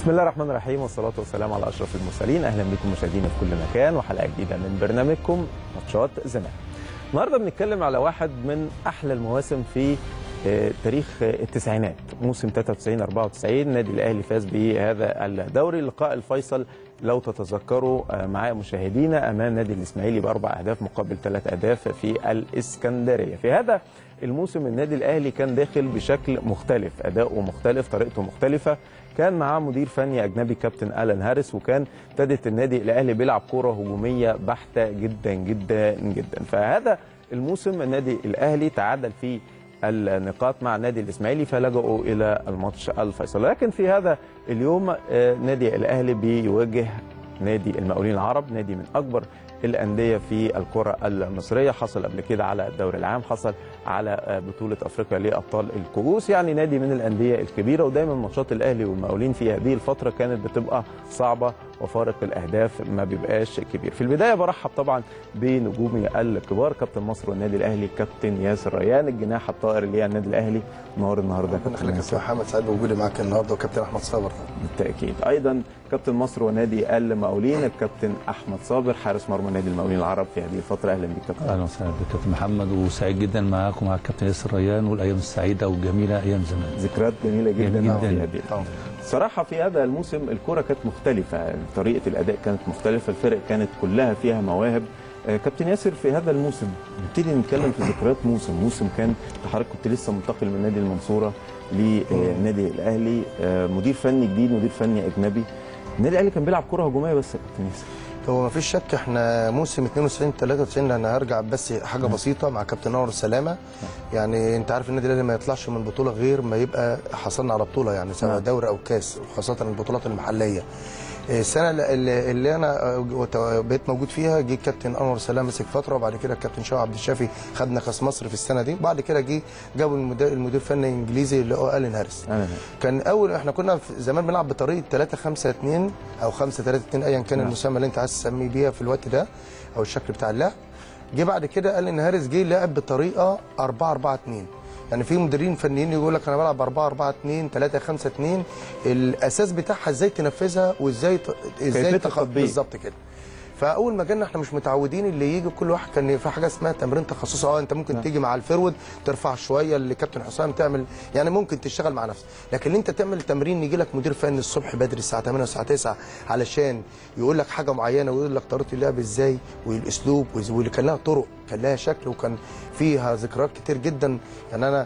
بسم الله الرحمن الرحيم والصلاة والسلام على أشرف المرسلين أهلا بكم مشاهدينا في كل مكان وحلقة جديدة من برنامجكم ماتشات زمان النهارده بنتكلم على واحد من أحلى المواسم في آه، تاريخ آه، التسعينات موسم 93 94 النادي الأهلي فاز بهذا الدوري اللقاء الفيصل لو تتذكروا آه، معايا مشاهدينا أمام نادي الإسماعيلي بأربع أهداف مقابل ثلاث أهداف في الإسكندرية في هذا الموسم النادي الاهلي كان داخل بشكل مختلف اداؤه مختلف طريقته مختلفه كان معاه مدير فني اجنبي كابتن الان هاريس وكان ابتدت النادي الاهلي بيلعب كره هجوميه بحته جدا جدا جدا فهذا الموسم النادي الاهلي تعادل فيه النقاط مع نادي الاسماعيلي فلجأوا الى الماتش الفيصل لكن في هذا اليوم آه، نادي الاهلي بيواجه نادي المقاولين العرب نادي من اكبر الانديه في الكره المصريه حصل قبل كده على الدوري العام حصل على بطوله افريقيا لابطال الكؤوس يعني نادي من الانديه الكبيره ودايما ماتشات الاهلي والمقاولين في هذه الفتره كانت بتبقى صعبه وفارق الاهداف ما بيبقاش كبير في البدايه برحب طبعا بنجومي الكبار كابتن مصر والنادي الاهلي كابتن ياسر ريان الجناح الطائر اللي هي النادي الاهلي نهار النهارده ربنا كابتن يخليك يا ياسر استاذ محمد سعيد بوجودي معاك النهارده وكابتن احمد صابر بالتاكيد ايضا كابتن مصر ونادي المقاولين الكابتن احمد صابر حارس مرمى نادي المقاولين العرب في هذه الفتره اهلا بك كابتن اهلا وسهلا بك كابتن محمد وسعيد جدا معاكم مع الكابتن ياسر ريان والايام السعيده والجميله ايام زمان ذكريات جميله جدا جميل في جداً. هذه طبعا صراحة في هذا الموسم الكرة كانت مختلفة طريقة الأداء كانت مختلفة الفرق كانت كلها فيها مواهب آه، كابتن ياسر في هذا الموسم نبتدي نتكلم في ذكريات موسم موسم كان حضرتك كنت لسه منتقل من نادي المنصورة لنادي الأهلي آه، مدير فني جديد مدير فني أجنبي النادي الأهلي كان بيلعب كرة هجومية بس يا كابتن ياسر هو ما فيش شك احنا موسم 92 93 انا هرجع بس حاجه بسيطه مع كابتن نور السلامه يعني انت عارف النادي الاهلي ما يطلعش من بطوله غير ما يبقى حصلنا على بطوله يعني سواء نعم. دوري او كاس وخاصه البطولات المحليه السنه اللي, اللي انا بقيت موجود فيها جه الكابتن انور سلام مسك فتره وبعد كده الكابتن شوقي عبد الشافي خدنا كاس مصر في السنه دي وبعد كده جه جابوا المدير المدير الفني الانجليزي اللي هو الين هاريس أنا كان اول احنا كنا في زمان بنلعب بطريقه 3 5 2 او 5 3 2 ايا كان نعم. المسمى اللي انت عايز تسميه بيها في الوقت ده او الشكل بتاع اللعب جه بعد كده قال ان هاريس جه لعب بطريقه 4 4 2 يعني في مديرين فنيين يقول لك انا بلعب 4 4 2 3 5 2 الاساس بتاعها ازاي تنفذها وازاي ت... ازاي كيفية تخ- التطبيق. بالظبط كده فاول ما جينا احنا مش متعودين اللي يجي كل واحد كان في حاجه اسمها تمرين تخصصي اه انت ممكن نعم. تيجي مع الفرود ترفع شويه اللي كابتن حسام تعمل يعني ممكن تشتغل مع نفسك لكن اللي انت تعمل تمرين يجي لك مدير فني الصبح بدري الساعه 8 والساعه 9 علشان يقول لك حاجه معينه ويقول لك طريقه اللعب ازاي والاسلوب وإز- واللي كان لها طرق كان لها شكل وكان فيها ذكريات كتير جدا يعني انا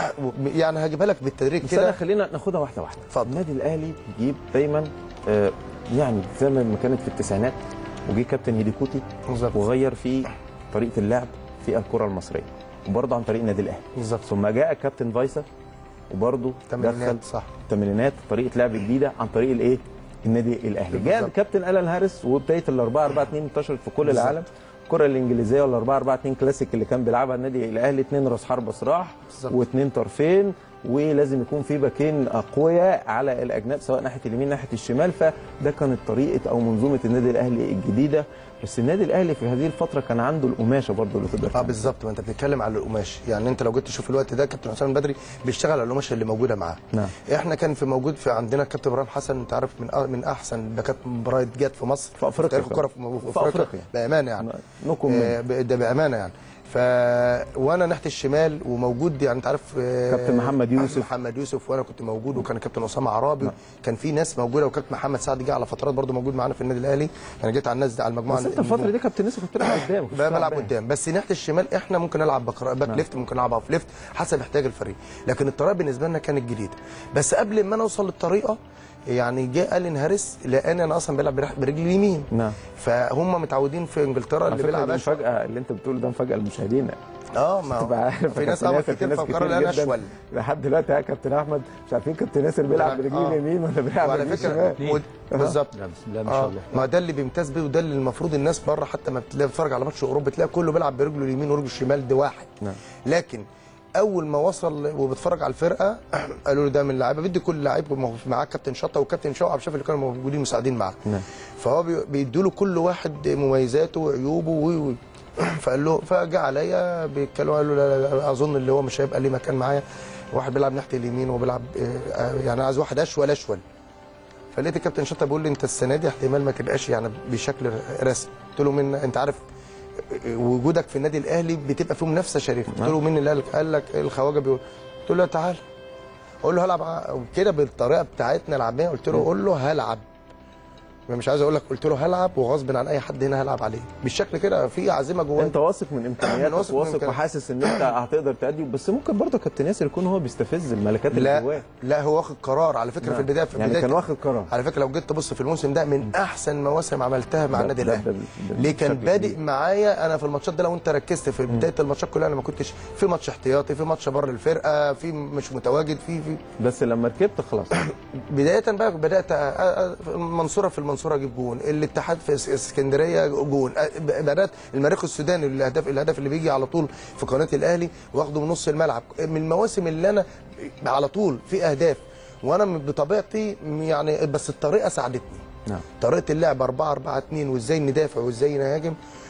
يعني هجيبها لك بالتدريج بس أنا كده خلينا ناخدها واحدة واحدة اتفضل. النادي الأهلي بيجيب دايما آه، يعني زي ما كانت في التسعينات وجي كابتن هيديكوتي بالظبط وغير في طريقه اللعب في الكره المصريه وبرضه عن طريق النادي الاهلي بالظبط ثم جاء كابتن فايسا وبرضه دخل تمرينات صح تمرينات طريقه لعب جديده عن طريق الايه النادي الاهلي جاء بالظبط. كابتن الان هاريس وبدايه ال 4 4 2 انتشرت في كل بالظبط. العالم الكره الانجليزيه وال 4 4 2 كلاسيك اللي كان بيلعبها النادي الاهلي اثنين راس حربه صراح بالظبط. واثنين طرفين ولازم يكون في باكين اقوياء على الاجناب سواء ناحيه اليمين ناحيه الشمال فده كانت طريقه او منظومه النادي الاهلي الجديده بس النادي الاهلي في هذه الفتره كان عنده القماشه برضه اللي تقدر اه تعمل. بالظبط ما انت بتتكلم على القماش يعني انت لو جيت تشوف الوقت ده كابتن حسام البدري بيشتغل على القماشه اللي موجوده معاه نعم احنا كان في موجود في عندنا كابتن ابراهيم حسن انت عارف من أ- من احسن باكات مباريات جت في مصر في أفريقيا تاريخ الكره في, في في افريقيا أفريقيا. بامانه يعني نكم آه منه. ب- ده بامانه يعني ف وانا ناحيه الشمال وموجود يعني انت عارف آه، كابتن محمد يوسف. محمد يوسف وانا كنت موجود وكان كابتن اسامه عرابي نعم. كان في ناس موجوده وكابتن محمد سعد جه على فترات برضو موجود معانا في النادي الاهلي انا جيت على الناس دي على المجموعه بس انت الفتره دي كابتن يوسف كنت بتلعب قدام كنت بقى بلعب باك. قدام بس ناحيه الشمال احنا ممكن نلعب باك باك نعم. ليفت ممكن نلعب اوف ليفت حسب احتياج الفريق لكن الطريقه بالنسبه لنا كانت جديده بس قبل ما نوصل للطريقه يعني جه الين هاريس لان انا اصلا بلعب برح- برجلي اليمين نعم فهم متعودين في انجلترا على اللي فكره بيلعب دي اشول مفاجاه اللي انت بتقوله ده مفاجاه للمشاهدين اه ما تبقى هو عارف في ناس كابتن اه ياسر، كتير فكروا ان انا جداً اشول لحد دلوقتي يا كابتن احمد مش عارفين كابتن ياسر بيلعب بيلعب- برجليه آه. اليمين ولا بيلعب وعلى برجليه فكره الشمال ود- بالظبط لا بسم الله ما اه شاء الله ما ده اللي بيمتاز بيه وده اللي المفروض الناس بره حتى ما بتلاقي بتتفرج على ماتش اوروبا تلاقي كله بيلعب برجله اليمين ورجله الشمال ده واحد نعم. لكن اول ما وصل وبتفرج على الفرقه قالوا له ده من اللعيبه بدي كل لعيب معاه كابتن شطه وكابتن شوقي عبد الشافي اللي كانوا موجودين مساعدين معاه نعم. فهو بي- بيدوا له كل واحد مميزاته وعيوبه و و- فقال له فجاء عليا بيتكلموا قال له لا, لا, لا اظن اللي هو مش هيبقى ليه مكان معايا واحد بيلعب ناحيه اليمين وبيلعب آه، يعني عايز واحد اشول اشول فلقيت الكابتن شطه بيقول لي انت السنه دي احتمال ما تبقاش يعني بشكل رسمي قلت له من انت عارف وجودك في النادي الاهلي بتبقى فيه منافسه شريفه قلت له مين اللي قال لك قال لك الخواجه بيقول قلت له تعال اقول له هلعب ع- كده بالطريقه بتاعتنا العاميه قلت له قول له هلعب ما مش عايز اقول لك قلت له هلعب وغصب عن اي حد هنا هلعب عليه بالشكل كده في عزيمه جوايا انت واثق من امكانياتك واثق من واثق إمكانياتي. وحاسس ان انت هتقدر تأدي بس ممكن برضه كابتن ياسر يكون هو بيستفز الملكات اللي لا جواه لا هو واخد قرار على فكره في البدايه في يعني بداية كان واخد قرار على فكره لو جيت تبص في الموسم ده من احسن مواسم عملتها مع ده- النادي ده- الاهلي ده- ده ليه كان بشكل بادئ كبير. معايا انا في الماتشات ده لو انت ركزت في بدايه الماتشات كلها انا ما كنتش في ماتش احتياطي في ماتش بره الفرقه في مش متواجد في في بس لما ركبت خلاص بدايه بقى بدات أ- أ- المنصوره في المنصوره اجيب جون الاتحاد في اس- اسكندريه جون أ- بدات المريخ السوداني الهدف الهدف اللي بيجي على طول في قناه الاهلي واخده من نص الملعب من المواسم اللي انا على طول في اهداف وانا بطبيعتي يعني بس الطريقه ساعدتني نعم طريقه اللعب 4 4 2 وازاي ندافع وازاي نهاجم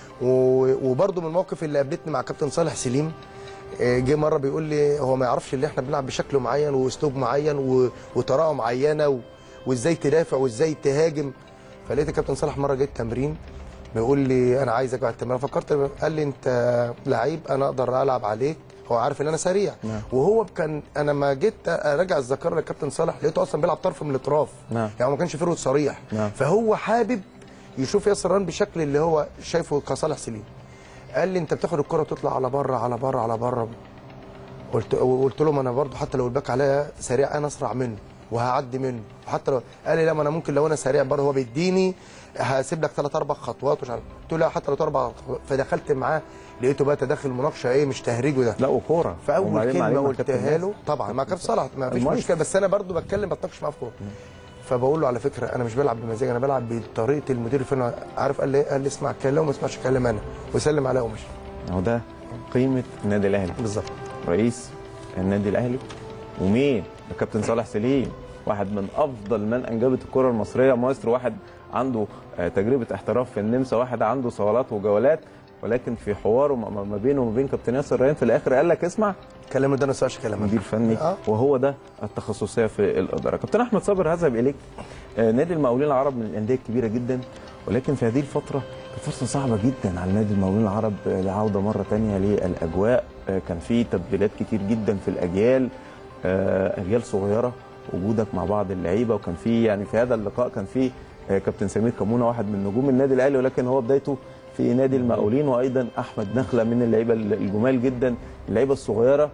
و- وبرده من المواقف اللي قابلتني مع كابتن صالح سليم آه، جه مره بيقول لي هو ما يعرفش اللي احنا بنلعب بشكل معين واسلوب معين و- وطريقه معينه و- وازاي تدافع وازاي تهاجم فلقيت الكابتن صالح مره جه التمرين بيقول لي انا عايزك بعد التمرين فكرت قال لي انت لعيب انا اقدر العب عليك هو عارف ان انا سريع نعم. وهو كان انا ما جيت اراجع الذاكره للكابتن صالح لقيته اصلا بيلعب طرف من الاطراف نعم. يعني ما كانش فيرود صريح نعم. فهو حابب يشوف ياسر ران بالشكل اللي هو شايفه كصالح سليم قال لي انت بتاخد الكره وتطلع على بره على بره على بره قلت قلت له ما انا برضه حتى لو الباك عليا سريع انا اسرع منه وهعدي منه حتى لو قال لي لا ما انا ممكن لو انا سريع برضه هو بيديني هسيب لك ثلاث اربع خطوات ومش عارف قلت له لا حتى لو اربع خطوات فدخلت معاه لقيته بقى تدخل مناقشه ايه مش تهريج وده لا وكوره فاول وبعدين كلمه عليه مع كابتن قلتها ياسر. له طبعا مع كابتن صلاح ما فيش المايسترو. مشكله بس انا برضو بتكلم بتناقش معاه في كوره فبقول له على فكره انا مش بلعب بمزاج انا بلعب بطريقه المدير الفني عارف قال لي إيه؟ قال لي اسمع الكلام وما اسمعش كلام انا وسلم عليا ومشي اهو ده قيمه النادي الاهلي بالظبط رئيس النادي الاهلي ومين الكابتن صالح سليم واحد من افضل من انجبت الكره المصريه مايسترو واحد عنده آه، تجربه احتراف في النمسا واحد عنده صولات وجولات ولكن في حواره ما ما بينه وما بين كابتن ياسر ريان في الاخر قال لك اسمع كلامه ده ما اسمعش كلام أنا. مدير فني آه. وهو ده التخصصيه في الاداره كابتن احمد صابر هذهب اليك آه، نادي المقاولين العرب من الانديه الكبيره جدا ولكن في هذه الفتره كانت فرصه صعبه جدا على نادي المقاولين العرب آه، لعوده مره ثانيه للاجواء آه، كان في تبديلات كتير جدا في الاجيال آه، اجيال صغيره وجودك مع بعض اللعيبه وكان في يعني في هذا اللقاء كان في آه، كابتن سمير كمونه واحد من نجوم النادي الاهلي ولكن هو بدايته في نادي المقاولين وايضا احمد نخله من اللعيبه الجمال جدا اللعيبه الصغيره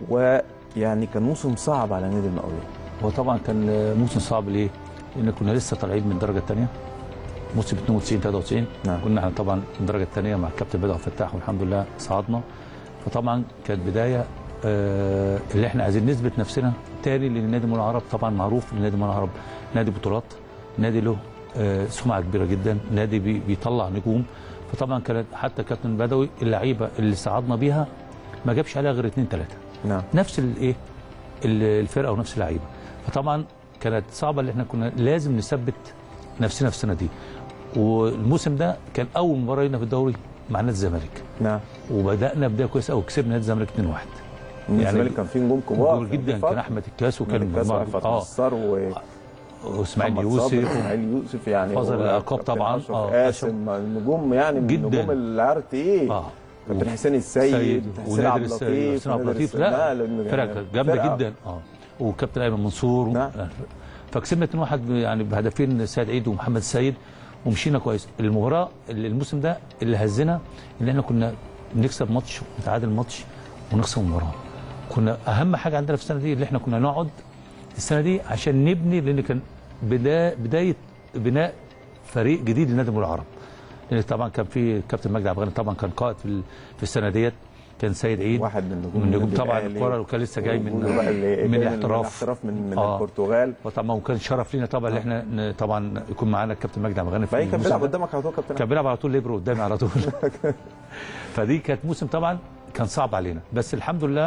ويعني كان موسم صعب على نادي المقاولين هو طبعا كان موسم صعب ليه؟ لان كنا لسه طالعين من الدرجه الثانيه موسم 92 93 نعم. كنا احنا طبعا في الدرجه الثانيه مع الكابتن بدر فتاح والحمد لله صعدنا فطبعا كانت بدايه آه اللي احنا عايزين نثبت نفسنا تاني لان نادي مول العرب طبعا معروف ان نادي مول العرب نادي بطولات نادي له آه سمعه كبيره جدا نادي بي بيطلع نجوم فطبعا كانت حتى كابتن بدوي اللعيبه اللي صعدنا بيها ما جابش عليها غير اثنين ثلاثه نعم نفس الايه ال- الفرقه ونفس اللعيبه فطبعا كانت صعبه اللي احنا كنا لازم نثبت نفسنا في السنه دي والموسم ده كان اول مباراه لنا في الدوري مع نادي الزمالك نعم وبدانا بدايه كويسه قوي كسبنا نادي الزمالك 2-1 يعني يعني الزمالك كان فيه نجوم كبار كبار جدا كان احمد الكاس وكان الكاس مجموعة- فتحي اه نصار و واسماعيل محمد صابر، يوسف اسماعيل يوسف يعني فاضل و- الألقاب كابتن طبعاً. أشرف آه، قاسم نجوم يعني من جداً. نجوم العيار تقيل اه كابتن حسين السيد سيد حسين عبد ونادر اللطيف حسين عبد نادر اللطيف الس- لا لأن- فرقه يعني كانت جامده فرقة. جدا اه وكابتن ايمن منصور نعم. فكسبنا 2-1 يعني بهدفين سيد عيد ومحمد السيد ومشينا كويس المباراه اللي الموسم ده اللي هزنا ان احنا كنا بنكسب ماتش ونتعادل ماتش ونخسر مباراه كنا اهم حاجه عندنا في السنه دي اللي احنا كنا نقعد السنه دي عشان نبني لان كان بدايه بدايه بناء فريق جديد لنادي مول العرب لان طبعا كان في كابتن مجدي عبد الغني طبعا كان قائد في ال- في السنه ديت كان سيد عيد واحد من نجوم من نجوم النادي طبعا الأهلي. الكوره وكان لسه جاي من وجوده بقى اللي- من جاي الاحتراف الاحتراف من من آه. البرتغال وطبعا وكان شرف لينا طبعا ان احنا ن- طبعا يكون معانا الكابتن مجدي عبد الغني في فهي كان الموسم بيلعب ده. قدامك على طول كابتن كان بيلعب على طول ليبرو قدامي على طول فدي كانت موسم طبعا كان صعب علينا بس الحمد لله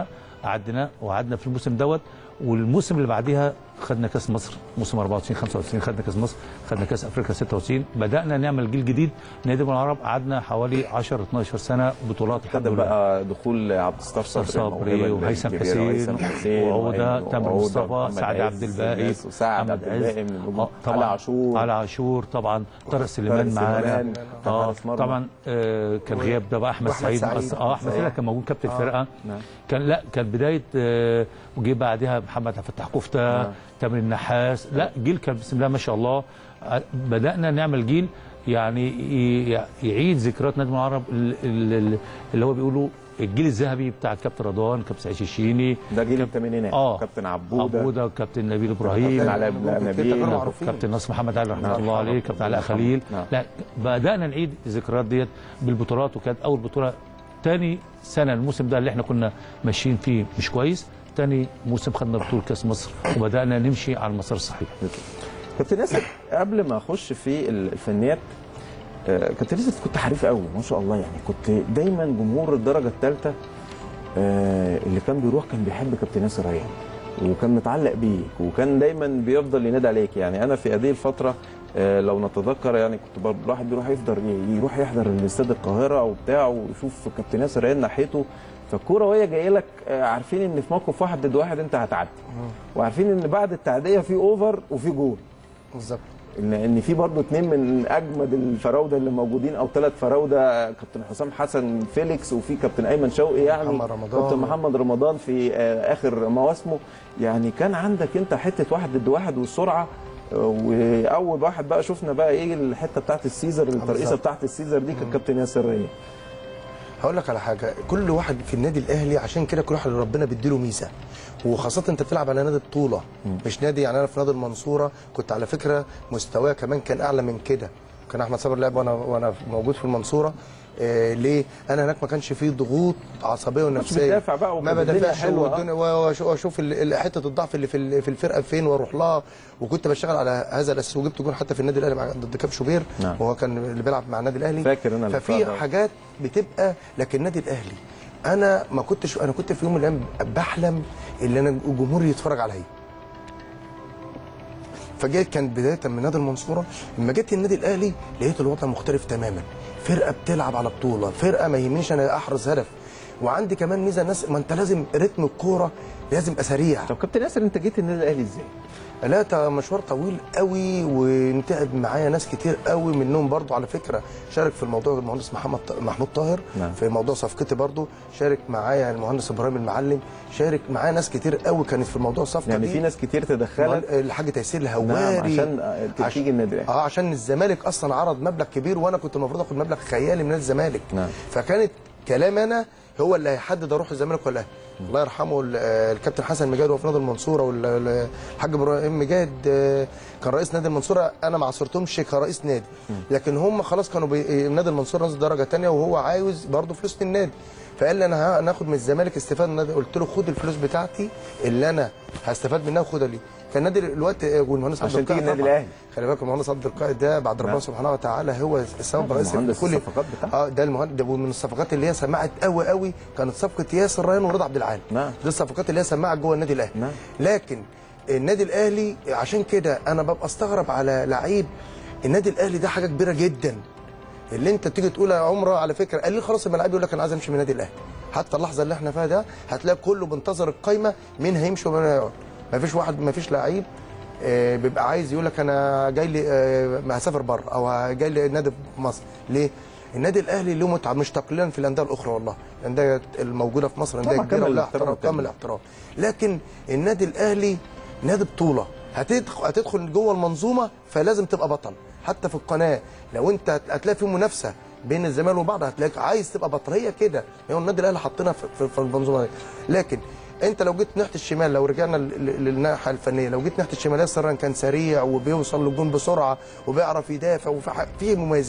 عديناه وقعدنا في الموسم دوت والموسم اللي بعديها خدنا كاس مصر موسم 24 25 خدنا كاس مصر خدنا كاس افريقيا 96 بدانا نعمل جيل جديد نادي من العرب قعدنا حوالي 10 12 سنه بطولات الحمد خدم لله بقى دخول عبد الستار صبري صبري الموهبة وهيثم الكبيرة، حسين وهيثم حسين وعوده وأيمن تامر وعودة مصطفى ومحمد سعد عز عبد الباقي والناس وسعد محمد عبد الباقي من النجوم آه، طبعا علي عاشور علي عاشور طبعا طارق سليمان طارق معانا سليمان، بتاع اه حارس مرمى. طبعا آه كان غياب ده بقى احمد وأحمد سعيد سعيد. مؤثر. اه احمد سعيد. سعيد كان موجود كابتن الفرقه نعم. كان لا كان بدايه آه وجي بعدها محمد عبد الفتاح كفته نعم. تامر النحاس لا جيل كان بسم الله ما شاء الله آه، بدانا نعمل جيل يعني ي- يعيد ذكريات نادي العرب ال- ال- ال- اللي هو بيقولوا الجيل الذهبي بتاع الكابتن رضوان كابتن سعيد الشيشيني ده جيل الثمانينات اه كابتن عبوده عبوده كابتن نبيل ابراهيم كابتن علاء كابتن نبيل كانوا معروفين. كابتن ناصر محمد علي رحمه نعم. الله عليه كابتن علاء نعم. خليل نعم. لا بدانا نعيد الذكريات ديت بالبطولات وكانت اول بطوله تاني سنه الموسم ده اللي احنا كنا ماشيين فيه مش كويس تاني موسم خدنا بطوله كاس مصر وبدانا نمشي على المسار الصحيح كابتن ياسر قبل ما اخش في الفنيات آه، كابتن ياسر كنت حريف قوي ما شاء الله يعني كنت دايما جمهور الدرجه الثالثه اللي كان بيروح كان بيحب كابتن ياسر ريان وكان متعلق بيك وكان دايما بيفضل ينادي عليك يعني انا في هذه الفتره آه، لو نتذكر يعني كنت برضه الواحد بيروح يفضل يروح يحضر الاستاد القاهره وبتاع ويشوف كابتن ياسر ريان ناحيته فالكوره وهي جايه لك آه، عارفين ان في موقف واحد ضد واحد انت هتعدي وعارفين ان بعد التعديه في اوفر وفي جول بالظبط ان ان في برضه اثنين من اجمد الفراوده اللي موجودين او ثلاث فراوده كابتن حسام حسن فيليكس وفي كابتن ايمن شوقي يعني محمد رمضان. كابتن محمد رمضان في آه، اخر مواسمه يعني كان عندك انت حته واحد ضد واحد والسرعه آه، واول واحد بقى شفنا بقى ايه الحته بتاعت السيزر الترقيصه بالظبط. بتاعت السيزر دي كان كابتن ياسر ريان هقول لك على حاجه كل واحد في النادي الاهلي عشان كده كل واحد ربنا بيديله ميزه وخاصه انت بتلعب على نادي بطوله مش نادي يعني انا في نادي المنصوره كنت على فكره مستواي كمان كان اعلى من كده كان احمد صابر لعب وانا وانا موجود في المنصوره آه ليه؟ انا هناك ما كانش فيه ضغوط عصبيه ونفسيه بتدافع بقى ما وكانت الدنيا بدافعش حلوة، آه. والدنيا- وأش- واشوف ال- ال- حته الضعف اللي في ال- في الفرقه فين واروح لها وكنت بشتغل على هذا الاساس وجبت جول حتى في النادي الاهلي مع- ضد كاب شوبير نعم. وهو كان اللي بيلعب مع النادي الاهلي فاكر أنا اللقاء ففي ده. حاجات بتبقى لكن النادي الاهلي انا ما كنتش انا كنت في يوم من الايام بحلم ان انا الجمهور يتفرج عليا فجيت كان بدايه من نادي المنصوره لما جيت النادي الاهلي لقيت الوضع مختلف تماما فرقه بتلعب على بطوله فرقه ما يهمنيش انا احرز هدف وعندي كمان ميزه الناس ما انت لازم رتم الكوره لازم يبقى سريع طب كابتن ياسر انت جيت النادي الاهلي ازاي؟ لا ده مشوار طويل قوي وانتعب معايا ناس كتير قوي منهم برضو على فكره شارك في الموضوع المهندس محمد محمود طاهر نعم. في موضوع صفقتي برضو شارك معايا المهندس ابراهيم المعلم شارك معايا ناس كتير قوي كانت في موضوع الصفقه يعني دي في ناس كتير تدخلت الحاج تيسير الهواري نعم عشان آه، تيجي النادي الاهلي اه عشان الزمالك اصلا عرض مبلغ كبير وانا كنت المفروض اخد مبلغ خيالي من نادي الزمالك نعم. فكانت كلام انا هو اللي هيحدد اروح الزمالك ولا لا الله يرحمه ال- آه، الكابتن حسن مجاهد وهو في نادي المنصوره والحاج ابراهيم مجاهد آه، كان رئيس نادي المنصوره انا ما عصرتهمش كرئيس نادي لكن هم خلاص كانوا بي... نادي المنصوره نزل درجه ثانيه وهو عاوز برضه فلوس للنادي فقال لي انا هناخد من الزمالك استفاد من النادي قلت له خد الفلوس بتاعتي اللي انا هستفاد منها وخدها لي كان نادي الوقت آه، والمهندس عبد عشان تيجي القاهر النادي طبعاً. الأهلي. خلي بالك المهندس عبد القائد ده بعد ربنا نعم. سبحانه وتعالى هو السبب الرئيسي في مهندس كل الصفقات بتاعته. اه ده المهندس ده ومن الصفقات اللي هي سمعت قوي قوي كانت صفقه ياسر ريان ورضا عبد العال نعم. دي الصفقات اللي هي سمعت جوه النادي الاهلي نعم. لكن النادي الاهلي عشان كده انا ببقى استغرب على لعيب النادي الاهلي ده حاجه كبيره جدا اللي انت تيجي تقول يا عمره على فكره قال لي خلاص لما اللعيب يقول لك انا عايز امشي من النادي الاهلي حتى اللحظه اللي احنا فيها ده هتلاقي كله بينتظر القايمه مين هيمشي ومين هيقعد مفيش واحد مفيش لعيب آه، بيبقى عايز يقول لك انا جاي لي آه، هسافر بره او جاي لي نادي في مصر ليه؟ النادي الاهلي له متعه مش تقليلا في الانديه الاخرى والله الانديه الموجوده في مصر انديه طبعاً كبيره كامل ولها الاحترام احترام والتقدير. كامل الاحترام لكن النادي الاهلي نادي بطوله هتدخل هتدخل جوه المنظومه فلازم تبقى بطل حتى في القناه لو انت هت- هتلاقي في منافسه بين الزمالك وبعض هتلاقيك عايز تبقى بطل هي كده هو النادي الاهلي حطينا في, في, في المنظومه دي لكن انت لو جيت ناحيه الشمال لو رجعنا ل- ل- للناحيه الفنيه لو جيت ناحيه الشمال ياسر ريان كان سريع وبيوصل للجون بسرعه وبيعرف يدافع وفي ح- فيه مميزات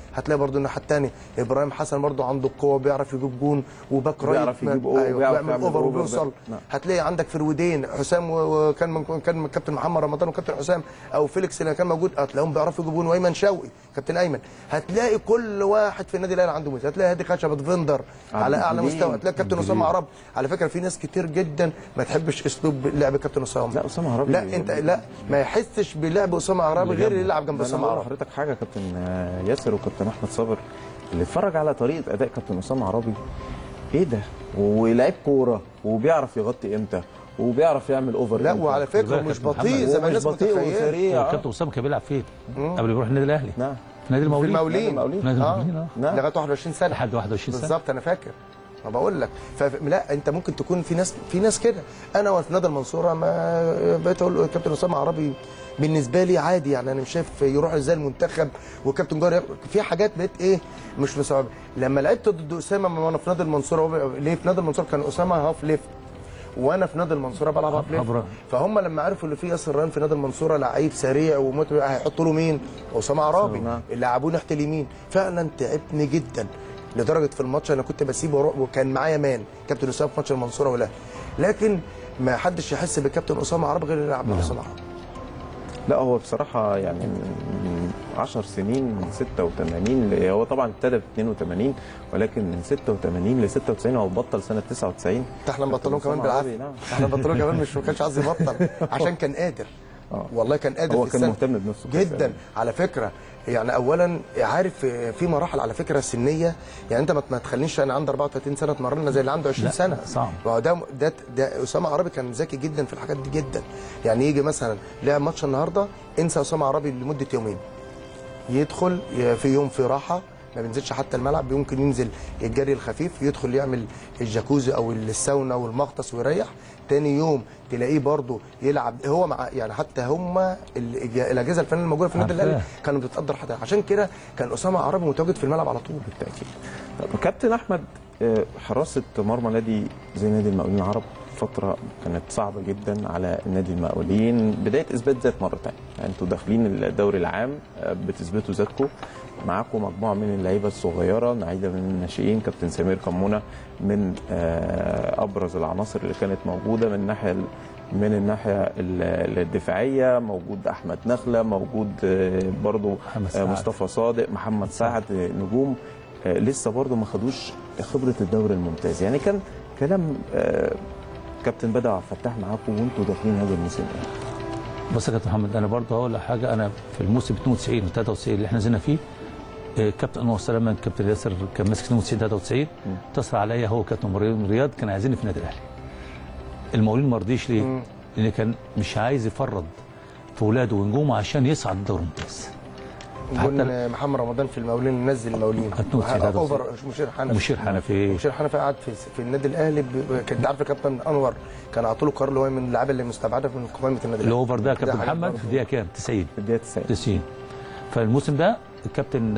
هتلاقي برضو الناحيه الثانيه ابراهيم حسن برضو عنده القوه بيعرف يجيب جون وباك رايت بيعرف يجيب ما- أو- بيعرف بيعمل يعمل اوفر أوفر وبيوصل ده. نعم. هتلاقي عندك فرودين حسام و- وكان من كان من كابتن محمد رمضان وكابتن حسام او فيليكس اللي كان موجود هتلاقيهم بيعرفوا يجيبون وايمن شوقي كابتن ايمن هتلاقي كل واحد في النادي الاهلي عنده ميزه هتلاقي هادي خشبه فيندر عبد على اعلى الجليل. مستوى هتلاقي كابتن عبد اسامه الجليل. عرب على فكره في ناس كتير جدا ما تحبش اسلوب لعب كابتن اسامه لا، أسامة عرابي لا انت لا ما يحسش بلعب اسامه عرابي غير اللي يلعب جنب ده أنا اسامه هقول عرابي لحضرتك حاجه كابتن آه، ياسر وكابتن احمد صابر اللي اتفرج على طريقه اداء كابتن اسامه عرابي ايه ده ولعيب كوره وبيعرف يغطي امتى وبيعرف يعمل اوفر لا إمتى. وعلى فكره بالك مش يا كابتن بطيء محمد. زي ما ومش الناس بطيء متخيله وسريع آه. كابتن اسامه كان بيلعب فين؟ قبل ما يروح النادي الاهلي نعم في نادي في المقاولين المقاولين المقاولين. نادي اه المقاولين اه نعم. لغايه 21 سنه لحد 21 سنه بالظبط انا فاكر ما بقول لك فلا انت ممكن تكون في ناس في ناس كده انا وفي نادي المنصوره ما بقيت اقول كابتن اسامه عربي بالنسبه لي عادي يعني انا مش شايف يروح ازاي المنتخب وكابتن جاري في حاجات بقيت ايه مش مستوعب لما لعبت ضد اسامه وانا في نادي المنصوره هو- ليه في نادي المنصوره كان اسامه هاف ليفت وانا في نادي المنصوره بلعب هاف ليفت هاف فهم لما عرفوا اللي فيه ياسر ران في نادي المنصوره لعيب سريع ومتعب هيحطوا له مين؟ اسامه عرابي نعم. اللي لعبوه ناحيه اليمين فعلا تعبني جدا لدرجه في الماتش انا كنت بسيبه واروح وكان معايا مان كابتن اسامه في ماتش المنصوره والاهلي لكن ما حدش يحس بكابتن اسامه عرابي غير اللي يلعب مع اسامه عرابي لا هو بصراحة يعني من 10 سنين من 86 ل- هو طبعا ابتدى ب 82 ولكن من 86 ل 96 هو بطل سنة 99 احنا مبطلون كمان أسامة بالعافيه عرابي، نعم. احنا مبطلون كمان مش ما كانش عايز يبطل عشان كان قادر آه. والله كان قادر هو في كان السنة. مهتم بنفسه كويس جدا أوي. على فكره يعني اولا عارف في مراحل على فكره سنيه يعني انت ما ما تخلينيش انا عندي 34 سنه اتمرنا زي اللي عنده 20 لا، سنه صعب. ما هو ده ده ده اسامه عربي كان ذكي جدا في الحاجات دي جدا يعني يجي مثلا لعب ماتش النهارده انسى اسامه عربي لمده يومين يدخل ي- في يوم في راحه ما بينزلش حتى الملعب ممكن ينزل الجري الخفيف يدخل يعمل الجاكوزي او الساونا والمغطس ويريح تاني يوم تلاقيه برضه يلعب هو مع يعني حتى هم ال- الاجهزه الفنيه الموجوده في النادي عارفاه. الاهلي كانوا بتقدر حتى عشان كده كان اسامه عربي متواجد في الملعب على طول بالتأكيد طب كابتن أحمد آه، حراسة مرمى نادي زي نادي المقاولين العرب فترة كانت صعبة جدا على نادي المقاولين بداية إثبات ذات مرة تانية يعني أنتوا داخلين الدوري العام آه، بتثبتوا ذاتكم معاكم مجموعة من اللعيبة الصغيرة نعيدة من الناشئين كابتن سمير كمونة من آه، أبرز العناصر اللي كانت موجودة من الناحية ال- من الناحية ال- الدفاعية موجود أحمد نخلة موجود آه، برضو محمد آه، سعد. مصطفى صادق محمد سعد آه، نجوم آه، لسه برضو ما خدوش خبرة الدوري الممتاز يعني كان كلام آه، كابتن بدر عبد الفتاح معاكم وانتوا داخلين هذا الموسم يعني. بص يا كابتن محمد انا برضه هقول لك حاجه انا في الموسم 92 و 93 اللي احنا نزلنا فيه آه، كابتن انور سلامه كابتن ياسر كان ماسك 92 93 اتصل عليا هو كابتن مريم رياض كان عايزيني في النادي الاهلي المقاولين ما رضيش ليه؟ لان كان مش عايز يفرض في اولاده ونجومه عشان يصعد الدوري الممتاز قلنا محمد رمضان في المقاولين نزل المقاولين هتنوت في ده اوفر مشير حنفي مشير حنفي مشير حنفي قعد في في النادي الاهلي ب- ب- كنت عارف كابتن انور كان عطوا له قرار اللي هو من اللعيبه اللي مستبعده من قائمه النادي الاهلي الاوفر ده كابتن حاجة محمد برضه. في الدقيقه كام 90 في الدقيقة 90 90 فالموسم ده الكابتن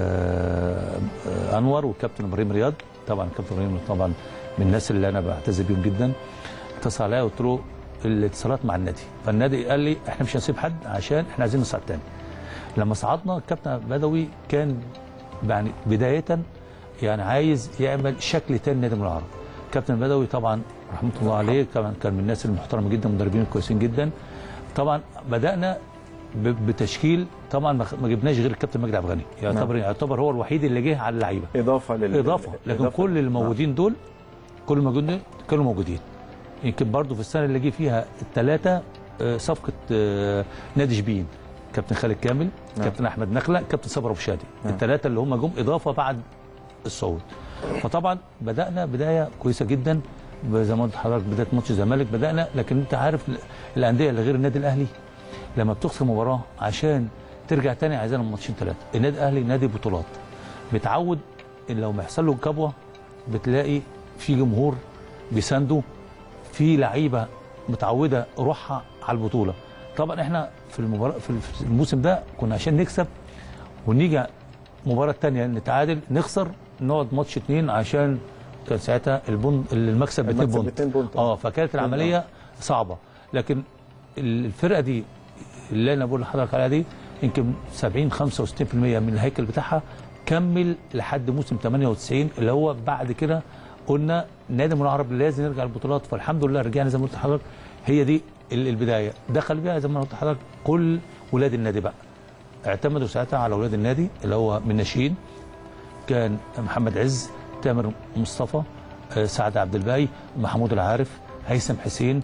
آه، آه، انور والكابتن ابراهيم رياض طبعا الكابتن ابراهيم طبعا من الناس اللي انا بعتز بيهم جدا اتصل عليا وقلت له الاتصالات مع النادي فالنادي قال لي احنا مش هنسيب حد عشان احنا عايزين نصعد تاني لما صعدنا الكابتن بدوي كان يعني بدايه يعني عايز يعمل شكل تاني نادي من العرب كابتن بدوي طبعا رحمه الله عليه كمان كان من الناس المحترمه جدا مدربين كويسين جدا طبعا بدانا ب- بتشكيل طبعا ما خ- ما جبناش غير الكابتن مجدي عبد الغني يعتبر يعتبر هو الوحيد اللي جه على اللعيبه إضافة لل اضافه لكن إضافة كل الموجودين دول كل الموجودين دول كانوا موجودين يمكن برضو في السنه اللي جه فيها الثلاثه صفقه آه، نادي شبين كابتن خالد كامل نعم. كابتن احمد نخله كابتن صبري ابو شادي نعم. الثلاثه اللي هم جم اضافه بعد الصعود فطبعا بدانا بدايه كويسه جدا زي ما قلت لحضرتك بدايه ماتش الزمالك بدانا لكن انت عارف ال- الانديه اللي غير النادي الاهلي لما بتخسر مباراه عشان ترجع تاني عايزين ماتشين ثلاثه النادي الاهلي نادي بطولات بيتعود ان لو ما يحصل له كبوه بتلاقي في جمهور بيسانده في لعيبه متعوده روحها على البطوله طبعا احنا في المباراه في في الموسم ده كنا عشان نكسب ونيجي مباراه تانية نتعادل نخسر نقعد ماتش اتنين عشان كان ساعتها البون المكسب باتنين المكسب بونت باتنين بونت. اه فكانت العمليه صعبه لكن الفرقه دي اللي انا بقول لحضرتك عليها دي يمكن 70 65% من الهيكل بتاعها كمل لحد موسم 98 اللي هو بعد كده قلنا نادي من العرب لازم يرجع البطولات فالحمد لله رجعنا زي ما قلت لحضرتك هي دي ال- البدايه دخل بيها زي ما قلت لحضرتك كل ولاد النادي بقى اعتمدوا ساعتها على ولاد النادي اللي هو من ناشئين كان محمد عز تامر مصطفى آه، سعد عبد الباقي محمود العارف هيثم حسين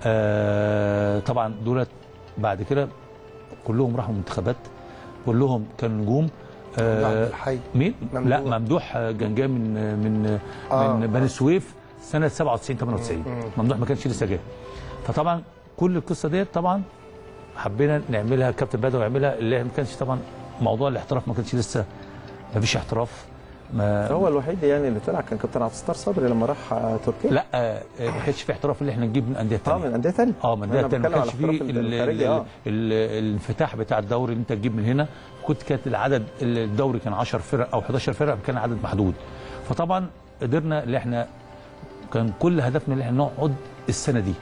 آه، طبعا دولت بعد كده كلهم راحوا منتخبات كلهم كانوا نجوم عبد آه، الحي مين؟ ممدوح. لا ممدوح آه، كان جاي من من آه، من آه. بني سويف سنه 97 98 ممدوح ما كانش لسه جاي فطبعا كل القصه ديت طبعا حبينا نعملها كابتن بدوي يعملها اللي ما كانش طبعا موضوع الاحتراف ما كانش لسه ما فيش احتراف ما هو الوحيد يعني اللي طلع كان كابتن عبد الستار صبري لما راح آه، تركيا لا آه، ما كانش في احتراف اللي احنا نجيب من انديه اه ثانيه من انديه ثانيه اه من انديه ثانيه ما كانش فيه في ال- ال- الخارجي اه ال- الانفتاح بتاع الدوري اللي انت تجيب من هنا كنت كانت العدد الدوري كان 10 فرق او 11 فرق كان عدد محدود فطبعا قدرنا اللي احنا كان كل هدفنا اللي احنا نقعد السنه دي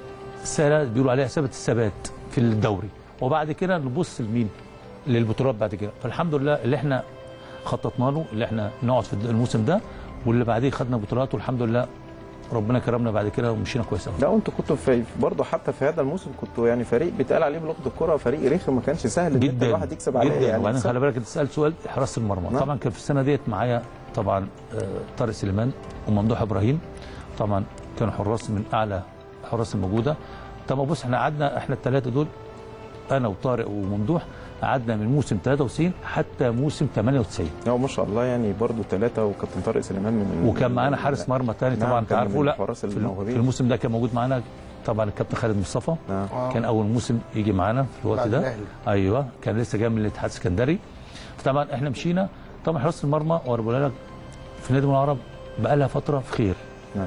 السنه بيقولوا عليها ثبت الثبات في الدوري وبعد كده نبص لمين للبطولات بعد كده فالحمد لله اللي احنا خططنا له اللي احنا نقعد في الموسم ده واللي بعديه خدنا بطولات والحمد لله ربنا كرمنا بعد كده ومشينا كويس قوي لا وانتوا كنتوا في برضه حتى في هذا الموسم كنتوا يعني فريق بيتقال عليه بلغه الكره فريق رخم ما كانش سهل ان انت جدا الواحد يكسب عليه جدا يعني وبعدين صح؟ خلي بالك انت سالت سؤال حراسه المرمى نعم. طبعا كان في السنه ديت معايا طبعا آه، طارق سليمان وممدوح ابراهيم طبعا كانوا حراس من اعلى حراس الموجوده طبعا بص احنا قعدنا احنا الثلاثه دول انا وطارق وممدوح قعدنا من موسم 93 حتى موسم 98 هو ما شاء الله يعني برضه ثلاثه وكابتن طارق سليمان من وكان معانا حارس مرمى ثاني نعم، طبعا انت كان عارفه من لا الحراس في الم- الموهوبين. في الموسم ده كان موجود معانا طبعا الكابتن خالد مصطفى آه. آه. كان اول موسم يجي معانا في الوقت بعد ده الأهلي. ايوه كان لسه جاي من الاتحاد السكندري فطبعا احنا مشينا طبعا حراسه المرمى وانا بقول لك في نادي من العرب بقى لها فتره في خير نعم.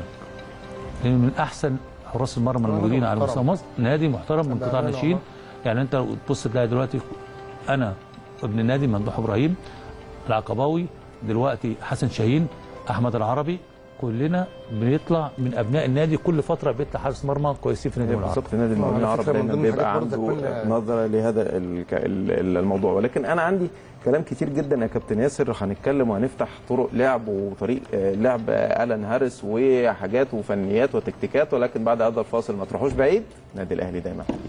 لان من احسن حراس المرمى نادي الموجودين على محترم. مستوى مصر نادي محترم من قطاع بأمانة الناشئين والله. يعني انت لو تبص تلاقي دلوقتي انا ابن النادي ممدوح ابراهيم العقباوي دلوقتي حسن شاهين احمد العربي كلنا بنطلع من ابناء النادي كل فتره بيطلع حارس مرمى كويسين في نادي هي من العرب بالظبط نادي المقاولين على العرب فكرة من دايما ضمن بيبقى الحاجات برضه عنده كنا- نظره لهذا الك- ال- الموضوع ولكن انا عندي كلام كتير جدا يا كابتن ياسر هنتكلم وهنفتح طرق لعب وطريق آه، لعب الان هارس وحاجات وفنيات وتكتيكات ولكن بعد هذا الفاصل ما تروحوش بعيد نادي الاهلي دايما حبيبي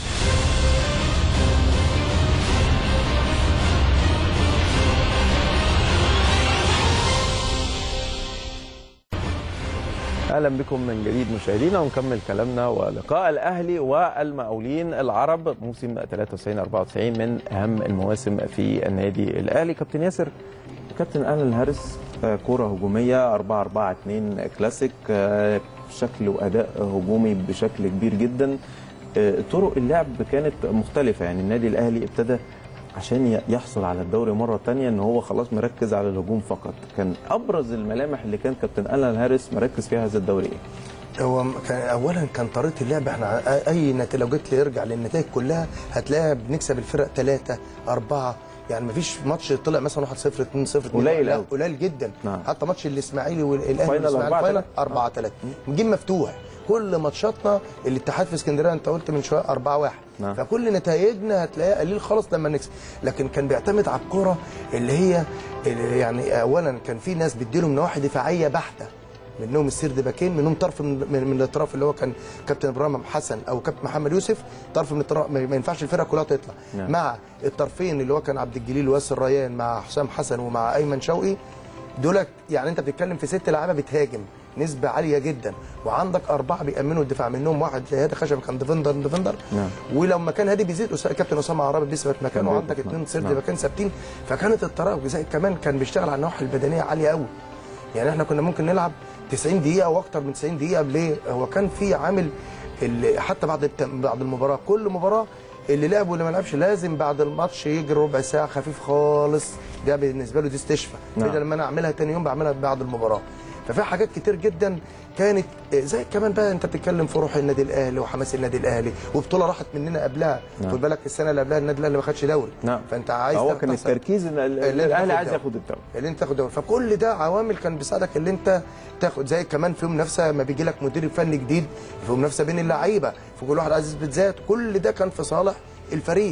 اهلا بكم من جديد مشاهدينا ونكمل كلامنا ولقاء الاهلي والمقاولين العرب موسم 93 94 من اهم المواسم في النادي الاهلي كابتن ياسر كابتن الان الهارس آه، كرة هجومية 4 4 2 كلاسيك آه، شكل واداء هجومي بشكل كبير جدا آه، طرق اللعب كانت مختلفة يعني النادي الاهلي ابتدى عشان ي- يحصل على الدوري مرة تانية ان هو خلاص مركز على الهجوم فقط كان ابرز الملامح اللي كان كابتن الان هارس مركز فيها هذا الدوري ايه؟ هو كان اولا كان طريقه اللعب احنا اي نتيجه لو جيت يرجع للنتائج كلها هتلاقيها بنكسب الفرق ثلاثه اربعه يعني مفيش ماتش طلع مثلا 1 0 2 0 قليل لا أوي. قليل جدا نعم. حتى ماتش الاسماعيلي والاهلي فاينل والإسماعيلي 4 فاينل 3. 4 3 جيم مفتوح كل ماتشاتنا الاتحاد في اسكندريه انت قلت من شويه 4 1 نعم. فكل نتائجنا هتلاقيها قليل خالص لما نكسب لكن كان بيعتمد على الكره اللي هي اللي يعني اولا كان في ناس بيديلهم نواحي دفاعيه بحته منهم السرد باكين منهم طرف من, من, من الاطراف اللي هو كان كابتن ابراهيم حسن او كابتن محمد يوسف طرف من الاطراف ما ما ينفعش الفرقه كلها تطلع نعم. مع الطرفين اللي هو كان عبد الجليل وياسر ريان مع حسام حسن ومع ايمن شوقي دولت يعني انت بتتكلم في ست لعيبه بتهاجم نسبه عاليه جدا وعندك اربعه بيامنوا الدفاع منهم واحد زي هادي خشب كان ديفندر ديفندر نعم. ولما كان هادي بيزيد أس- كابتن اسامه عرابي بيثبت مكانه كان وعندك بيثبت اثنين نعم. سرد نعم. باكين ثابتين فكانت الطريقه زي كمان كان بيشتغل على النواحي البدنيه عاليه قوي يعني احنا كنا ممكن نلعب 90 دقيقه واكتر من 90 دقيقه ليه هو كان في عامل اللي حتى بعد التم- بعد المباراه كل مباراه اللي لعب واللي ما لعبش لازم بعد الماتش يجري ربع ساعه خفيف خالص ده بالنسبه له دي استشفاء نعم. كده لما انا اعملها تاني يوم بعملها بعد المباراه ففي حاجات كتير جدا كانت زي كمان بقى انت بتتكلم في روح النادي الاهلي وحماس النادي الاهلي وبطوله راحت مننا قبلها نعم. خد بالك السنه اللي قبلها النادي الاهلي ما خدش دوري نعم فانت عايز هو تاخد- كان تخسر. التركيز ان ال- اللي انت الاهلي تاخد عايز دوري. ياخد الدوري اللي انت تاخد دوري فكل ده عوامل كان بيساعدك اللي انت تاخد زي كمان في منافسه ما بيجي لك مدير فني جديد في منافسه بين اللعيبه فكل واحد عايز يثبت ذاته كل ده كان في صالح الفريق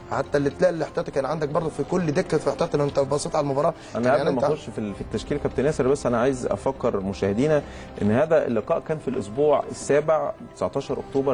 حتى اللي تلاقي الاحتياطي كان عندك برضه في كل دكه في احتياطي لو انت بصيت على المباراه انا قبل يعني ما انت اخش في ال- في التشكيل كابتن ياسر بس انا عايز افكر مشاهدينا ان هذا اللقاء كان في الاسبوع السابع 19 اكتوبر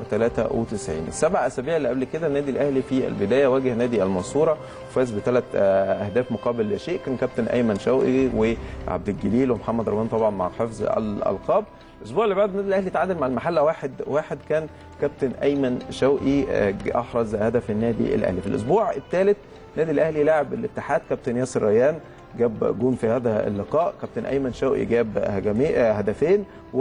93 السبع اسابيع اللي قبل كده النادي الاهلي في البدايه واجه نادي المنصوره وفاز بثلاث آه، اهداف مقابل لا شيء كان كابتن ايمن شوقي وعبد الجليل ومحمد رمضان طبعا مع حفظ الالقاب الاسبوع اللي بعد النادي الاهلي تعادل مع المحله واحد واحد كان كابتن ايمن شوقي آه، احرز هدف النادي الاهلي في الاسبوع الثالث النادي الاهلي لاعب الاتحاد كابتن ياسر ريان جاب جون في هذا اللقاء كابتن ايمن شوقي جاب هجمي آه، هدفين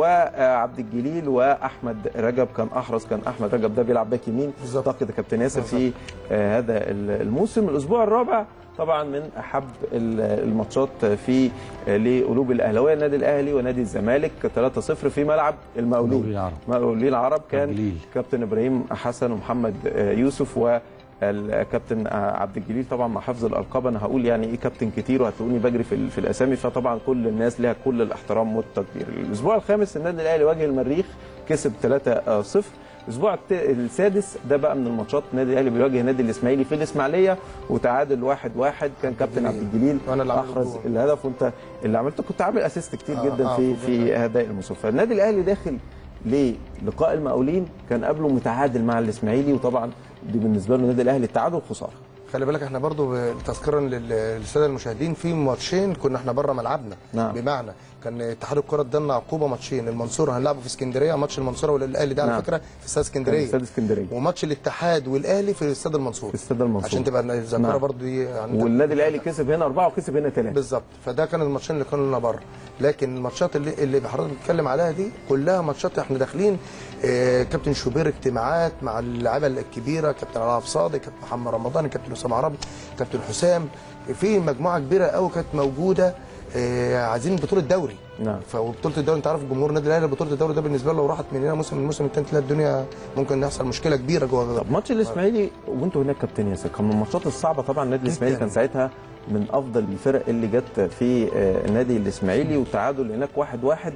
وعبد الجليل واحمد رجب كان احرز كان احمد رجب ده بيلعب باك يمين بالظبط. اعتقد كابتن ياسر في آه، هذا الموسم الاسبوع الرابع طبعا من احب ال- الماتشات في آه، لقلوب الاهلاويه النادي الاهلي ونادي الزمالك 3-0 في ملعب المقاولين المقاولين العرب. مقاولين العرب كان الجليل. كابتن ابراهيم حسن ومحمد آه، يوسف والكابتن آه، عبد الجليل طبعا مع حفظ الالقاب انا هقول يعني ايه كابتن كتير وهتلاقوني بجري في, ال- في الاسامي فطبعا كل الناس لها كل الاحترام والتقدير الاسبوع الخامس النادي الاهلي واجه المريخ كسب 3-0 الاسبوع الت- السادس ده بقى من الماتشات النادي الاهلي بيواجه النادي الاسماعيلي في الاسماعيليه وتعادل 1-1 واحد واحد كان كابتن عبد الجليل وأنا اللي عامل احرز الجول. الهدف وانت اللي عملته كنت عامل اسيست كتير آه، جدا آه، في في في هذا الموسم فالنادي الاهلي داخل للقاء المقاولين كان قبله متعادل مع الاسماعيلي وطبعا دي بالنسبه له النادي الاهلي التعادل خساره خلي بالك احنا برضو تذكرا لل- للساده المشاهدين في ماتشين كنا احنا بره ملعبنا نعم. بمعنى كان اتحاد الكره ادالنا عقوبه ماتشين المنصوره هنلعبه في اسكندريه ماتش المنصوره والاهلي ده على نعم. فكره في استاد اسكندريه استاد اسكندريه وماتش الاتحاد والاهلي في استاد المنصور في استاد المنصور عشان تبقى الذاكره نعم. برضو دي عندك. والنادي الاهلي كسب هنا اربعه وكسب هنا ثلاثه بالظبط فده كان الماتشين اللي كانوا لنا بره لكن الماتشات اللي اللي حضرتك بتتكلم عليها دي كلها ماتشات احنا داخلين آه، كابتن شوبير اجتماعات مع اللعيبه الكبيره كابتن علاء صادق كابتن محمد رمضان كابتن اسامه عربي كابتن حسام في مجموعه كبيره قوي كانت موجوده آه، عايزين بطوله دوري نعم فبطوله الدوري انت عارف جمهور النادي الاهلي بطوله الدوري ده بالنسبه له لو راحت من هنا موسم الموسم الثاني تلاقي الدنيا ممكن يحصل مشكله كبيره جوه طب ماتش الاسماعيلي وانتوا هناك كابتن ياسر كان من الماتشات الصعبه طبعا النادي الاسماعيلي جداً. كان ساعتها من افضل الفرق اللي جت في آه، النادي الاسماعيلي وتعادل هناك واحد واحد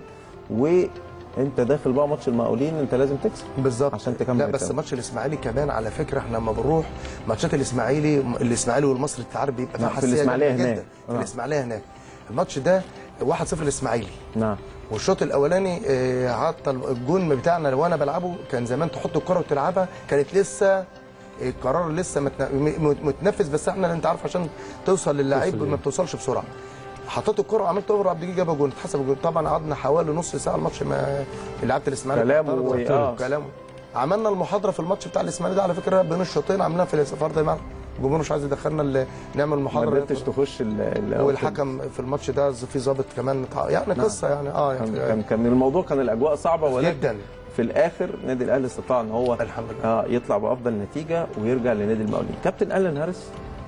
وانت داخل بقى ماتش المقاولين انت لازم تكسب بالظبط عشان تكمل لا بس الدوري. ماتش الاسماعيلي كمان على فكره احنا لما بنروح ماتشات الاسماعيلي الاسماعيلي والمصري انت عارف بيبقى فيها نعم، في حساسيه الإسماعيلية جامدة هناك. جدا في نعم. الاسماعيليه هناك الماتش ده 1-0 الاسماعيلي نعم والشوط الاولاني آه، حتى الجون بتاعنا وانا بلعبه كان زمان تحط الكره وتلعبها كانت لسه القرار لسه متن- م- متنفذ بس احنا انت عارف عشان توصل للعيب توصل ما بتوصلش بسرعه حطيت الكره وعملت اوفر عبد الجليل جاب جون اتحسب جون طبعا قعدنا حوالي نص ساعه الماتش ما لعبت الاسماعيلي كلامه اعترض. و- آه. كلامه عملنا المحاضره في الماتش بتاع الاسماعيلي ده على فكره بين الشوطين عملناها في فرد الملعب الجمهور مش عايز يدخلنا ال- نعمل ما محاضره قدرتش تخش ال- ال- والحكم في الماتش ده في ظابط كمان تع- يعني قصه يعني اه كان يعني كان كان الموضوع كان الاجواء صعبه ولكن جدا في الاخر النادي الاهلي استطاع ان هو الحمد لله اه يطلع بافضل نتيجه ويرجع لنادي المقاولين كابتن الان هارس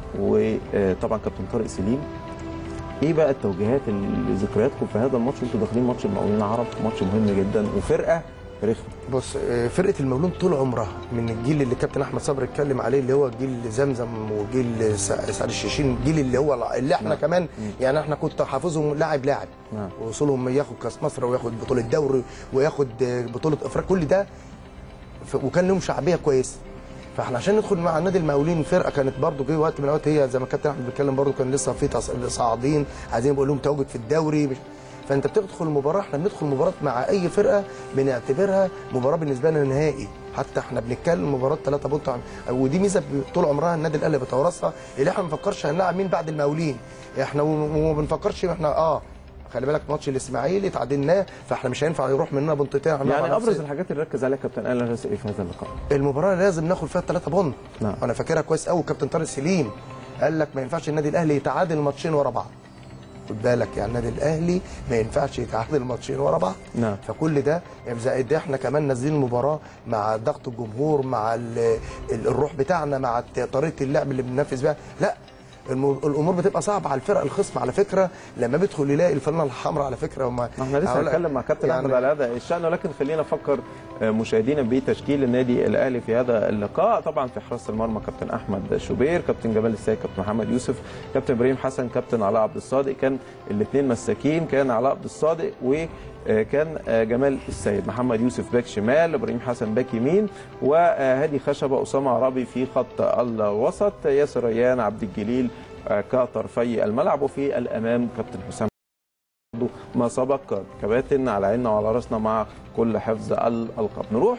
وطبعا كابتن طارق سليم ايه بقى التوجيهات اللي ذكرياتكم في هذا الماتش وانتوا داخلين ماتش المقاولين العرب ماتش مهم جدا وفرقه رخمه بص آه، فرقه المولود طول عمرها من الجيل اللي كابتن احمد صبري اتكلم عليه اللي هو جيل زمزم وجيل سع- سعد الشيشين الجيل اللي هو اللي احنا نعم. كمان يعني احنا كنت حافظهم لاعب لاعب نعم وصولهم ياخد كاس مصر وياخد بطوله دوري وياخد آه، بطوله افريقيا كل ده ف- وكان لهم شعبيه كويسه فاحنا عشان ندخل مع نادي المقاولين فرقه كانت برضو جه وقت من الاوقات هي زي ما كابتن احمد بيتكلم برضو كان لسه في تص- صاعدين عايزين يبقى لهم تواجد في الدوري مش فانت بتدخل المباراه احنا بندخل مباراه مع اي فرقه بنعتبرها مباراه بالنسبه لنا نهائي حتى احنا بنتكلم مباراه 3 بونت عن- ودي ميزه طول عمرها النادي الاهلي بيتورثها اللي احنا ما بنفكرش هنلاعب مين بعد المقاولين احنا وم- وما بنفكرش احنا اه خلي بالك ماتش الاسماعيلي تعادلناه فاحنا مش هينفع يروح مننا بنطتين هنلعب يعني على ابرز نفس- الحاجات اللي ركز عليها كابتن الان هارس ايه في هذا اللقاء المباراه لازم ناخد فيها 3 بونت نعم. انا فاكرها كويس قوي كابتن طارق سليم قال لك ما ينفعش النادي الاهلي يتعادل ماتشين ورا بعض خد بالك يعني النادي الاهلي ما ينفعش يتعادل ماتشين ورا بعض نعم فكل ده زائد ده احنا كمان نازلين المباراه مع ضغط الجمهور مع ال- ال- الروح بتاعنا مع الت- طريقه اللعب اللي بننفذ بيها لا الم- الامور بتبقى صعبه على الفرق الخصم على فكره لما بيدخل يلاقي الفنانه الحمراء على فكره هم احنا لسه هقول لك هنتكلم مع كابتن يعني- احمد على هذا الشان ولكن خلينا نفكر آه، مشاهدينا بتشكيل النادي الاهلي في هذا اللقاء طبعا في حراسه المرمى كابتن احمد شوبير كابتن جمال السيد كابتن محمد يوسف كابتن ابراهيم حسن كابتن علاء عبد الصادق كان الاثنين مساكين كان علاء عبد الصادق آه، كان آه، جمال السيد محمد يوسف باك شمال ابراهيم حسن باك يمين وهادي خشبه اسامه عربي في خط الوسط ياسر ريان عبد الجليل آه، كطرفي الملعب وفي الامام كابتن حسام برضو ما سبق كباتن على عيننا وعلى راسنا مع كل حفظ الالقاب نروح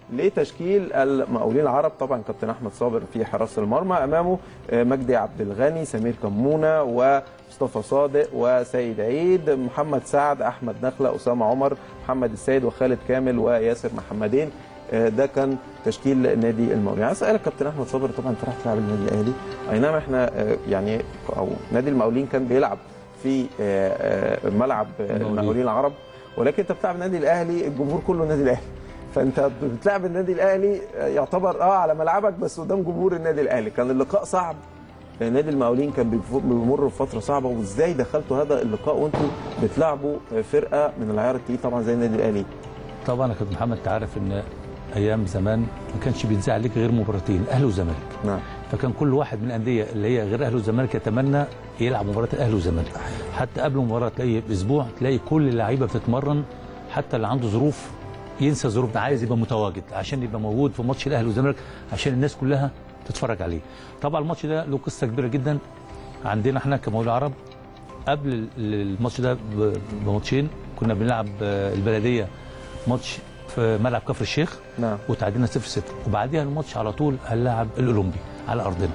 لتشكيل المقاولين العرب طبعا كابتن احمد صابر في حراسه المرمى امامه آه، مجدي عبد الغني سمير كمونه ومصطفى صادق وسيد عيد محمد سعد احمد نخله اسامه عمر محمد السيد وخالد كامل وياسر محمدين آه، ده كان تشكيل نادي المقاولين عايز اسالك كابتن احمد صابر طبعا انت راح تلعب النادي الاهلي اي نعم احنا آه، يعني او نادي المقاولين كان بيلعب في آه، آه، ملعب آه، المقاولين. المقاولين العرب ولكن انت بتلعب النادي الاهلي الجمهور كله النادي الاهلي فانت بتلعب النادي الاهلي آه، يعتبر اه على ملعبك بس قدام جمهور النادي الاهلي كان اللقاء صعب آه، نادي المقاولين كان بيف- بيمر بفتره صعبه وازاي دخلتوا هذا اللقاء وانتوا بتلعبوا آه، فرقه من العيار التقيل طبعا زي النادي الاهلي طبعا يا كابتن محمد انت عارف ان ايام زمان ما كانش بيتذاع عليك غير مباراتين اهلي وزمالك نعم فكان كل واحد من الانديه اللي هي غير اهلي والزمالك يتمنى يلعب مباراه الاهلي والزمالك حتى قبل المباراه تلاقي باسبوع تلاقي كل اللعيبه بتتمرن حتى اللي عنده ظروف ينسى الظروف ده عايز يبقى متواجد عشان يبقى موجود في ماتش الاهلي والزمالك عشان الناس كلها تتفرج عليه طبعا الماتش ده له قصه كبيره جدا عندنا احنا كمولى عرب قبل ال- الماتش ده ب- بماتشين كنا بنلعب آه، البلديه ماتش في ملعب كفر الشيخ نعم وتعادلنا 0 0 وبعديها الماتش على طول هنلاعب الاولمبي على ارضنا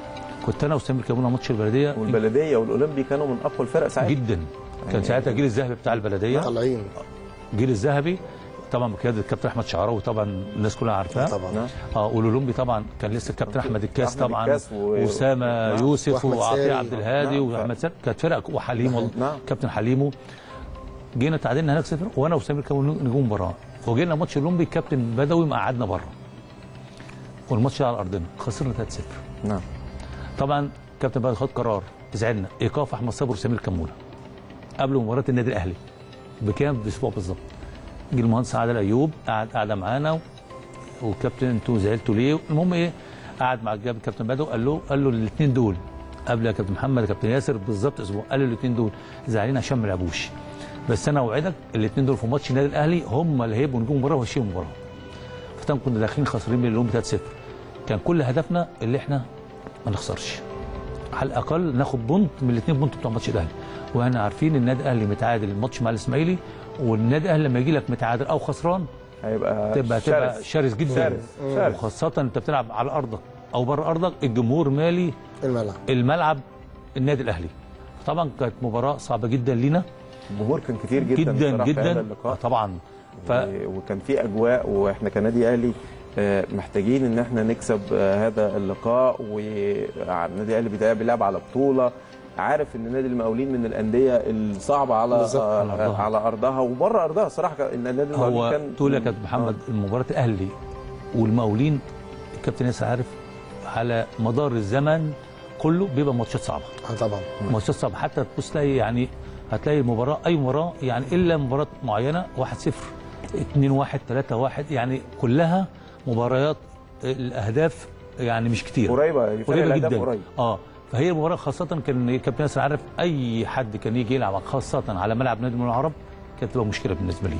كنت انا وسامر كمونا ماتش البلديه والبلديه والاولمبي كانوا من اقوى الفرق ساعتها جدا كان ساعتها الجيل الذهبي بتاع البلديه طالعين الجيل الذهبي طبعا بقياده الكابتن احمد شعراوي طبعا الناس كلها عارفاه طبعا نعم. اه والاولمبي طبعا كان لسه الكابتن احمد الكاس أحمد طبعا الكاس و- واسامه نعم. يوسف وأحمد وعطيه ساري. عبد الهادي نعم. واحمد ساري كانت فرق وحليم والله نعم. كابتن حليمو جينا تعادلنا هناك صفر وانا وسامر كانوا نجوم مباراه وجينا ماتش الاولمبي الكابتن بدوي مقعدنا بره والماتش على ارضنا خسرنا 3 0 نعم طبعا كابتن بدوي خد قرار زعلنا ايقاف احمد صبري وسمير كمونه قبل مباراه النادي الاهلي بكام باسبوع بالظبط جه المهندس عادل ايوب قعد قاعده معانا و- والكابتن انتوا زعلتوا ليه المهم ايه قعد مع الجاب الكابتن بدو قال له قال له الاثنين دول قبل يا كابتن محمد يا كابتن ياسر بالظبط اسبوع قال له الاثنين دول زعلانين عشان ما لعبوش بس انا اوعدك الاثنين دول في ماتش النادي الاهلي هم اللي هيبقوا نجوم مباراه وهيشيلوا المباراه فطبعا كنا داخلين خاسرين من اليوم 3 0 كان كل هدفنا اللي احنا ما نخسرش على الاقل ناخد بونت من الاثنين بونت بتوع ماتش الاهلي واحنا عارفين النادي الاهلي متعادل الماتش مع الاسماعيلي والنادي الاهلي لما يجي لك متعادل او خسران هيبقى تبقى تبقى شرس. شرس جدا شرس. شرس. وخاصه انت بتلعب على ارضك او بره ارضك الجمهور مالي الملعب الملعب النادي الاهلي طبعا كانت مباراه صعبه جدا لينا الجمهور كان كتير جدا جدا بصراحة في هذا جدا اللقاء آه طبعا ف و- وكان في اجواء واحنا كنادي اهلي آه، محتاجين ان احنا نكسب آه، هذا اللقاء والنادي الاهلي بيتهيألي بيلعب على بطوله عارف ان نادي المقاولين من الانديه الصعبه على بالظبط. آه، على أرضها. على ارضها وبره ارضها صراحه كان- ان النادي المقاولين هو كان تقول يا كابتن محمد المباراه الاهلي والمقاولين الكابتن ياسر عارف على مدار الزمن كله بيبقى ماتشات صعبه اه طبعا ماتشات صعبه حتى تبص تلاقي يعني هتلاقي المباراه اي مباراه يعني الا مباراه معينه 1-0 2-1 3-1 يعني كلها مباريات الاهداف يعني مش كتير قريبه فرق قريبه الأهداف جدا قريب اه فهي المباراه خاصه كان كابتن ياسر عارف اي حد كان يجي يلعب خاصه على ملعب نادي من العرب كانت تبقى مشكله بالنسبه لي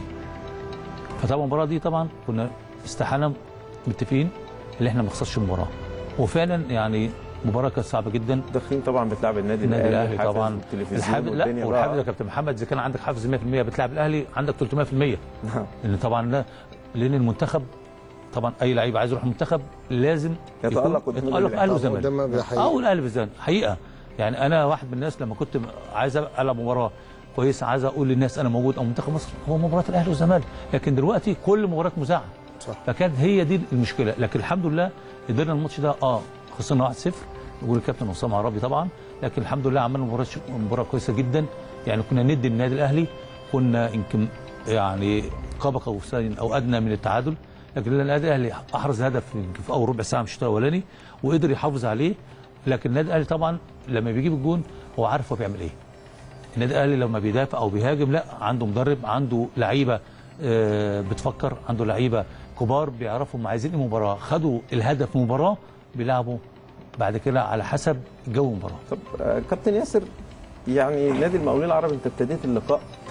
فطبعا المباراه دي طبعا كنا استحاله متفقين اللي احنا ما نخسرش المباراه وفعلا يعني مباراه كانت صعبه جدا داخلين طبعا بتلعب النادي النادي الاهلي حافز طبعا التلفزيون الحافز لا والدنيا والحافز يا بقى. كابتن محمد اذا كان عندك حافز 100% بتلعب الاهلي عندك 300% نعم. لان طبعا لا لان المنتخب طبعا اي لعيب عايز يروح المنتخب لازم يتألق يكون- قدام يتالق الأهلي. اهلي طبعاً وزمالك قدام بحقيقة. اه والاهلي بالذات حقيقه يعني انا واحد من الناس لما كنت عايز العب مباراه كويسه عايز اقول للناس انا موجود او منتخب مصر هو مباراه الاهلي والزمالك لكن دلوقتي كل مباراه مذاعه صح. فكانت هي دي المشكله لكن الحمد لله قدرنا الماتش ده اه خسرنا 1-0 يقول الكابتن اسامه عرابي طبعا لكن الحمد لله عملنا مباراه مباراه كويسه جدا يعني كنا ندي النادي الاهلي كنا يمكن يعني قاب قوسين او ادنى من التعادل لكن النادي الاهلي احرز هدف يمكن في اول ربع ساعه من الشوط الاولاني وقدر يحافظ عليه لكن النادي الاهلي طبعا لما بيجيب الجون هو عارف هو بيعمل ايه النادي الاهلي لما بيدافع او بيهاجم لا عنده مدرب عنده لعيبه آه، بتفكر عنده لعيبه كبار بيعرفوا هم عايزين ايه مباراه خدوا الهدف مباراه بيلعبوا بعد كده على حسب جو المباراه طب آه، كابتن ياسر يعني نادي المقاولين العرب انت ابتديت اللقاء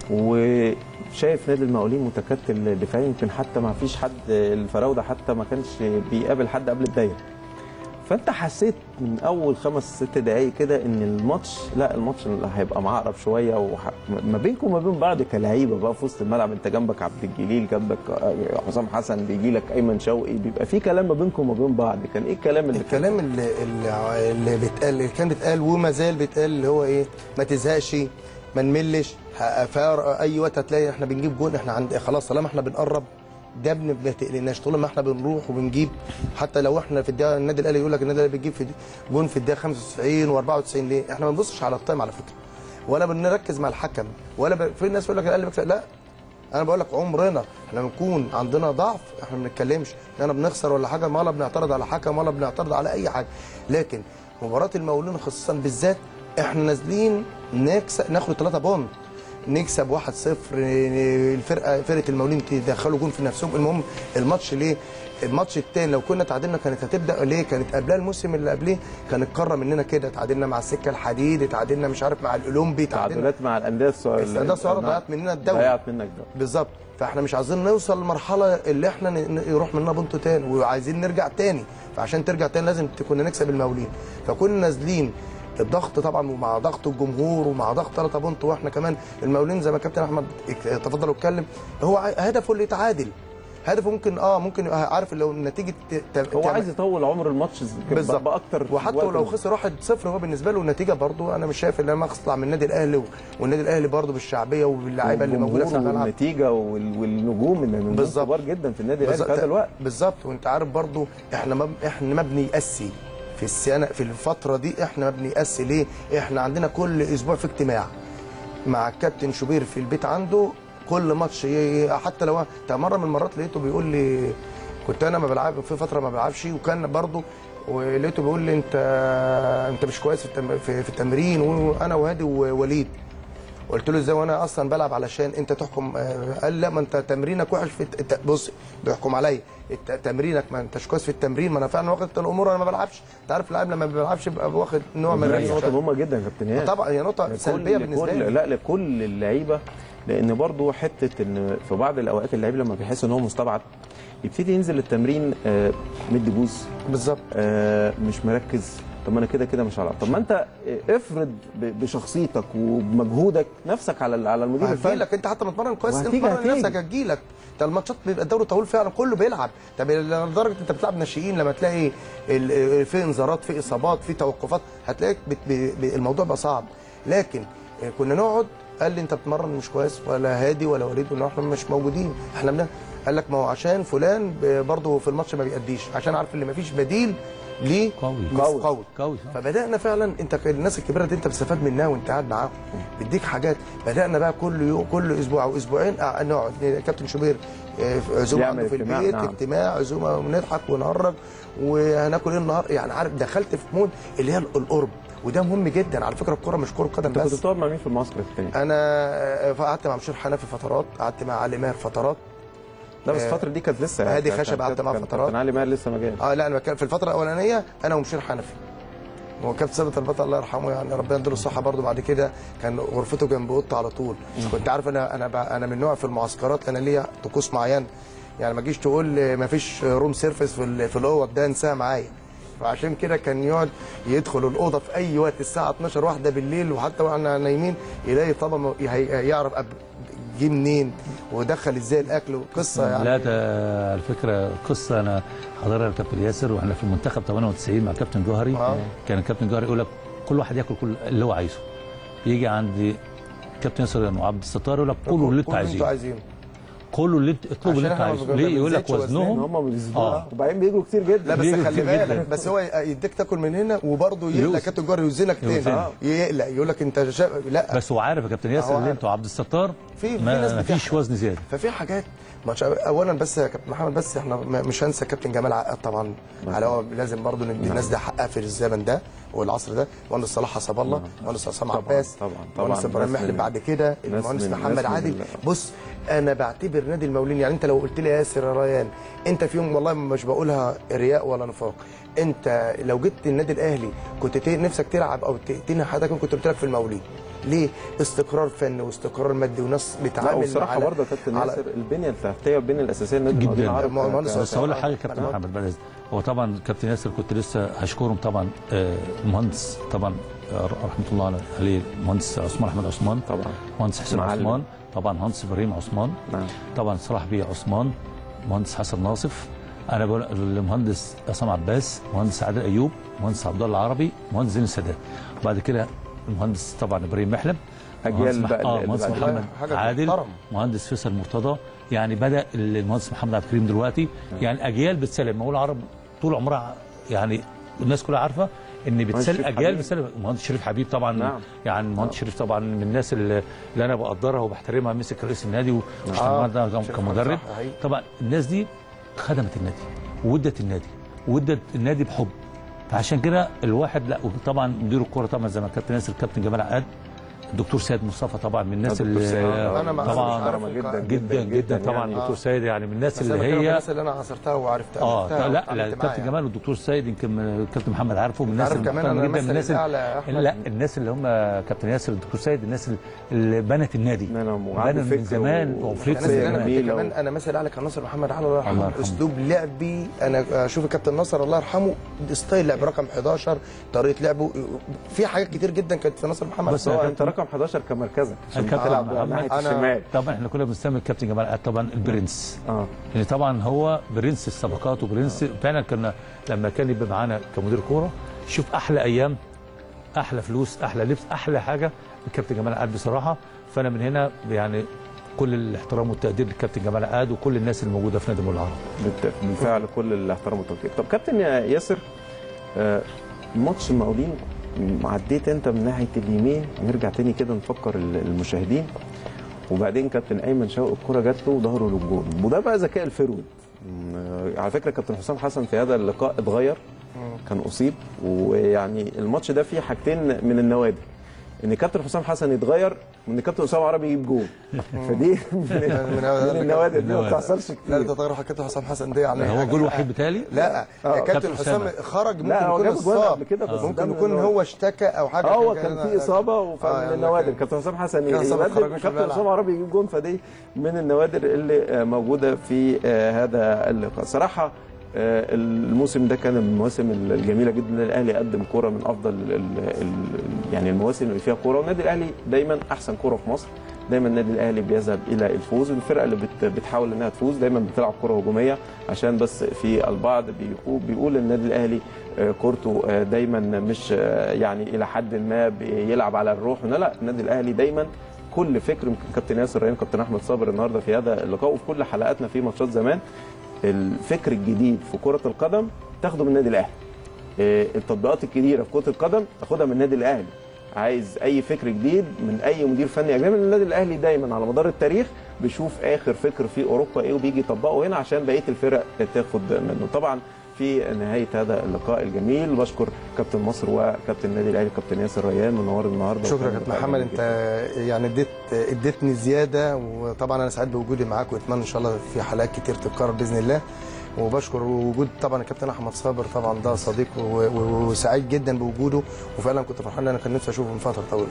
وشايف نادي المقاولين متكتل دفاعيا يمكن حتى ما فيش حد الفراوده حتى ما كانش بيقابل حد قبل الدايره فانت حسيت من اول خمس ست دقائق كده ان الماتش لا الماتش هيبقى معقرب شويه وح... ما بينكم وما بين بعض كلعيبه بقى في وسط الملعب انت جنبك عبد الجليل جنبك حسام حسن بيجي لك ايمن شوقي بيبقى في كلام ما بينكم وما بين بعض كان ايه الكلام اللي كان الكلام اللي اللي, اللي بيتقال اللي كان بيتقال وما زال بيتقال اللي هو ايه ما تزهقش ما نملش ه- فار- اي وقت هتلاقي احنا بنجيب جون احنا عند خلاص طالما احنا بنقرب ده بن- ما تقلقناش طول ما احنا بنروح وبنجيب حتى لو احنا في الدقيقه النادي الاهلي يقول لك النادي الاهلي بيجيب في جون في الدقيقه 95 و94 ليه؟ احنا ما بنبصش على التايم على فكره ولا بنركز مع الحكم ولا ب... في ناس يقول لك الاهلي بيكسب لا انا بقول لك عمرنا احنا بنكون عندنا ضعف احنا ما بنتكلمش ان انا بنخسر ولا حاجه ولا بنعترض على حكم ولا بنعترض على اي حاجه لكن مباراه المقاولين خصوصا بالذات احنا نازلين نكسب ناخد 3 بونت نكسب 1-0 الفرقه فرقه المقاولين تدخلوا جون في نفسهم المهم الماتش ليه الماتش التاني لو كنا تعادلنا كانت هتبدا ليه كانت قبلها الموسم اللي قبليه كان اتكرر مننا كده تعادلنا مع السكه الحديد تعادلنا مش عارف مع الاولمبي تعادلنا تعادلات مع الانديه الصغيره الانديه الصغيره ضيعت مننا الدوري ضيعت منك ده بالظبط فاحنا مش عايزين نوصل للمرحله اللي احنا ن- ن- يروح مننا بنط تاني وعايزين نرجع تاني فعشان ترجع تاني لازم كنا نكسب المقاولين فكنا نازلين الضغط طبعا ومع ضغط الجمهور ومع ضغط 3 بونت واحنا كمان المقاولين زي ما كابتن احمد تفضل واتكلم هو ع- هدفه اللي يتعادل هدفه ممكن اه ممكن يبقى عارف لو نتيجه ت- ت- هو تعمل- عايز يطول عمر الماتش بالظبط باكتر وحتى وقت ولو خسر 1-0 هو بالنسبه له النتيجه برضو انا مش شايف ان انا اطلع من النادي الاهلي و- والنادي الاهلي برضو بالشعبيه وباللعيبه اللي موجوده في والجمهور الملعب والنتيجه وال- والنجوم اللي نجوم بالظبط. كبار جدا في النادي الاهلي في هذا الوقت بالظبط وانت عارف برضو احنا ما احنا ما بنيأسي في السنه في الفتره دي احنا ما بنيأسي ليه؟ احنا عندنا كل اسبوع في اجتماع مع الكابتن شوبير في البيت عنده كل ماتش ي- حتى لو أنت مره من المرات لقيته بيقول لي كنت انا ما بلعب في فتره ما بلعبش وكان برضو ولقيته بيقول لي انت انت مش كويس في التم- في في التمرين وانا وهادي ووليد قلت له ازاي وانا اصلا بلعب علشان انت تحكم آه، قال لا ما انت تمرينك وحش في الت- الت- بص بيحكم عليا الت- تمرينك ما انتش كويس في التمرين ما انا فعلا واخد الامور انا ما بلعبش انت عارف اللاعب لما ما بيلعبش بيبقى واخد نوع من دي نقطه الريشه مهمه جدا يا كابتن ايهاب طبعا هي نقطه لكل- سلبيه بالنسبه لكل- لي لا لكل اللعيبه لان برضو حته ان في بعض الاوقات اللعيب لما بيحس ان هو مستبعد يبتدي ينزل التمرين آه، مدي بوز بالظبط آه، مش مركز طب ما انا كده كده مش هلعب طب ما انت آه، افرض ب- بشخصيتك وبمجهودك نفسك على ال- على المدير هتجي الفني لك انت حتى متمرن كويس انت وهتيجي- متمرن هتيجي. نفسك هتجي لك ده الماتشات بيبقى الدوري طويل فعلا كله بيلعب طب لدرجه انت بتلعب ناشئين لما تلاقي ال- في انذارات في اصابات في توقفات هتلاقيك بت- ب- ب- الموضوع بقى صعب لكن كنا نقعد قال لي انت بتمرن مش كويس ولا هادي ولا وليد ولا احنا مش موجودين احنا بنا قال لك ما هو عشان فلان ب- برضه في الماتش ما بيأديش عشان عارف اللي ما فيش بديل ليه قوي. مش قوي. قوي قوي فبدانا فعلا انت ك- الناس الكبيره دي انت بتستفاد منها وانت قاعد معاهم بيديك حاجات بدانا بقى كل يوم كل اسبوع او اسبوعين اه نقعد كابتن شوبير اه، في عزومه يعمل عنده في اجتماع، البيت نعم. اجتماع عزومه ونضحك ونهرج وهناكل ايه النهار يعني عارف دخلت في مود اللي هي القرب وده مهم جدا على فكره الكوره مش كره قدم انت كنت بس بتقعد مع مين في المعسكر التاني؟ انا اه، قعدت مع مشير حنفي فترات قعدت مع علي ماهر فترات لا بس آه، الفتره دي كانت لسه هادي كانت- خشب قعدت كانت- معاه كان- فترات. كان علي ماهر لسه ما جاش اه لا انا بتكلم في الفتره الاولانيه انا ومشير حنفي هو كابتن ثابت البطل الله يرحمه يعني ربنا يديله الصحه برضه بعد كده كان غرفته جنب اوضته على طول كنت عارف انا انا ب- انا من نوع في المعسكرات انا ليا طقوس معين يعني ما تجيش تقول ما فيش روم سيرفيس في ال- في الاوض ده انساها معايا فعشان كده كان يقعد يدخل الاوضه في اي وقت الساعه 12 واحده بالليل وحتى واحنا نايمين يلاقي طبعا يعرف أب- جه منين ودخل ازاي الاكل وقصه يعني لا ده على فكره قصه انا حضرها الكابتن ياسر واحنا في المنتخب 98 مع كابتن جوهري آه. كان الكابتن جوهري يقول لك كل واحد ياكل كل اللي هو عايزه يجي عند كابتن ياسر وعبد الستار يقول لك كلوا اللي انتوا عايزينه عايزينه كلوا اللي انت اطلبوا اللي عشان انتوا احنا ما عايزينه ليه يقول لك بنزيدش وزنهم، وزنهم هم بيزيدوا آه. وبعدين بيجروا كتير جدا لا بس بيجري خلي كتير جداً. بالك بس هو يديك تاكل من هنا وبرضه يقلق يوزن. كابتن جوهر يوزنك تاني يوزنك. آه. يقلق يقول لك انت شا... لا بس هو عارف يا كابتن ياسر هو اللي عارف. انتوا عبد الستار في- في ما ناس ما فيش بتحرق. وزن زياده ففي حاجات ما شاء- اولا بس يا كابتن محمد بس احنا م- مش هنسى كابتن جمال عقاد طبعا على هو لازم برضه ندي الناس ده حقها في الزمن ده والعصر ده مهندس صلاح حسب الله مهندس عصام طبعاً، عباس طبعا، طبعا. مهندس ابراهيم ناس محلب من- بعد كده ناس المهندس من- محمد ناس من عادل ال- بص انا بعتبر نادي المقاولين يعني انت لو قلت لي يا ياسر يا ريان انت في يوم والله مش بقولها رياء ولا نفاق انت لو جبت النادي الاهلي كنت ت- نفسك تلعب او ت- تنهي حياتك كنت قلت لك في المقاولين ليه استقرار فني واستقرار مادي وناس لا بتعامل وبصراحه على- برضه يا كابتن على- ياسر البنيه التحتيه والبنيه الاساسيه للنادي جداً. المقاولين العرب ما- مهندس ك- بس هقول لك حاجه آه، كابتن آه. محمد بلد هو طبعا كابتن ياسر كنت لسه هشكرهم طبعا آه، المهندس طبعا آه، رحمه الله عليه المهندس عثمان احمد عثمان طبعا مهندس حسين معلم. عثمان طبعا مهندس ابراهيم عثمان نعم طبعا صلاح بيه عثمان مهندس حسن ناصف انا بقول المهندس عصام عباس مهندس عادل ايوب مهندس عبد الله العربي مهندس زين السادات وبعد كده المهندس طبعا ابراهيم محلب أجيال مهندس مح- بقى اه اللي مهندس بعدها. محمد حاجة عادل محترم. مهندس فيصل مرتضى يعني بدا المهندس محمد عبد الكريم دلوقتي يعني اجيال بتسلم مقاول العرب طول عمرها يعني الناس كلها عارفه ان بتسلم شريف اجيال حبيب. بتسلم المهندس شريف حبيب طبعا نعم. يعني المهندس شريف طبعا من الناس اللي, اللي انا بقدرها وبحترمها مسك رئيس النادي آه، واشتغل شريف كمدرب صح، حقيقي. طبعا الناس دي خدمت النادي وادت النادي وادت النادي بحب فعشان كده الواحد لا وطبعا مدير الكوره طبعا زي ما كابتن ياسر الكابتن جمال عقاد الدكتور سيد مصطفى طبعا من الناس دكتور اللي سيد، آه، أنا ما- طبعا أنا مش محترمه عارف جدا جدا جدا طبعا يعني دكتور سيد يعني من الناس بس اللي انا بتكلم هي الناس اللي انا عاصرتها وعرفتها اه عرفتها لا واتعاملت لا معاها الكابتن يعني. جمال والدكتور سيد يمكن الكابتن محمد عارفه من الناس عارف كمان المحترمة انا جدا من مثل الناس الاعلى يا احمد لا الناس اللي هم كابتن ياسر الدكتور سيد الناس اللي بنت النادي نعم، وعنده بنوا فكر من زمان و- وفريق الناس اللي انا كنت جميلة كمان و- انا مثل اعلى كان ناصر محمد علي الله الله يرحمه يرحمه. اسلوب لعبي انا اشوف الكابتن ناصر الله يرحمه ستايل لعب رقم 11 طريقه لعبه في حاجات كتير جدا كانت في ناصر محمد بس هو هو انت رقم 11 كمركزك عشان الكابتن تلعب محمد ناحيه أنا- الشمال طبعا احنا كنا بنسمي الكابتن جمال عقاد طبعا البرنس اه يعني طبعا هو برنس الصفقات وبرنس فعلا كنا لما كان يبقى معانا كمدير كوره شوف احلى ايام احلى فلوس احلى لبس احلى حاجه الكابتن جمال عقاد بصراحه فانا من هنا يعني كل الاحترام والتقدير للكابتن جمال عقاد وكل الناس اللي موجوده في نادي المول العرب بالت- بالفعل كل الاحترام والتقدير طب كابتن ياسر آه، ماتش المقاولين م- عديت انت من ناحيه اليمين نرجع تاني كده نفكر ال- المشاهدين وبعدين كابتن ايمن شوقي الكره جات له وظهره للجول وده بقى ذكاء الفرود م- آه، على فكره كابتن حسام حسن في هذا اللقاء اتغير كان اصيب ويعني الماتش ده فيه حاجتين من النوادر ان كابتن حسام حسن يتغير وان كابتن اسامه عربي يجيب جول فدي من, من النوادر دي ما بتحصلش لا كتير انت تغير حكايه حسام حسن دي يعني هو جول وحيد بتالي لا آه، كابتن كابتن حسام أسامة. خرج ممكن لا، هو يكون جاب جوان اصاب قبل كده، بس ده ممكن من يكون النوادر. هو اشتكى او حاجه اه هو عشان كان كده في اصابه آه، وفمن يعني النوادر كان- كابتن حسام حسن كان حسام يبدل خرجوش في كابتن الملعب. حسام عربي يجيب جون فدي من النوادر اللي آه، موجوده في آه، هذا اللقاء صراحه آه، الموسم ده كان من المواسم الجميله جدا النادي الاهلي قدم كوره من افضل ال ال ال يعني المواسم اللي فيها كوره والنادي الاهلي دايما احسن كوره في مصر دايما النادي الاهلي بيذهب الى الفوز الفرقه اللي بت بتحاول انها تفوز دايما بتلعب كره هجوميه عشان بس في البعض بيقول بيقول النادي الاهلي آه، كورته آه، دايما مش آه، يعني الى حد ما بيلعب على الروح لا لا النادي الاهلي دايما كل فكر يمكن كابتن ياسر ريان كابتن احمد صابر النهارده في هذا اللقاء وفي كل حلقاتنا في ماتشات زمان الفكر الجديد في كره القدم تاخده من النادي الاهلي آه، التطبيقات الكبيره في كره القدم تاخدها من النادي الاهلي عايز اي فكر جديد من اي مدير فني اجنبي النادي الاهلي دايما على مدار التاريخ بيشوف اخر فكر في اوروبا ايه وبيجي يطبقه هنا عشان بقيه الفرق تاخد منه طبعا في نهايه هذا اللقاء الجميل بشكر كابتن مصر وكابتن النادي الاهلي كابتن ياسر ريان منور النهارده شكرا وكان يا كابتن لقاء محمد جميل انت يعني اديت اديتني زياده وطبعا انا سعيد بوجودي معاك واتمنى ان شاء الله في حلقات كتير تتكرر باذن الله وبشكر وجود طبعا الكابتن احمد صابر طبعا ده صديق و- و- وسعيد جدا بوجوده وفعلا كنت فرحان ان انا كان نفسي اشوفه من فتره طويله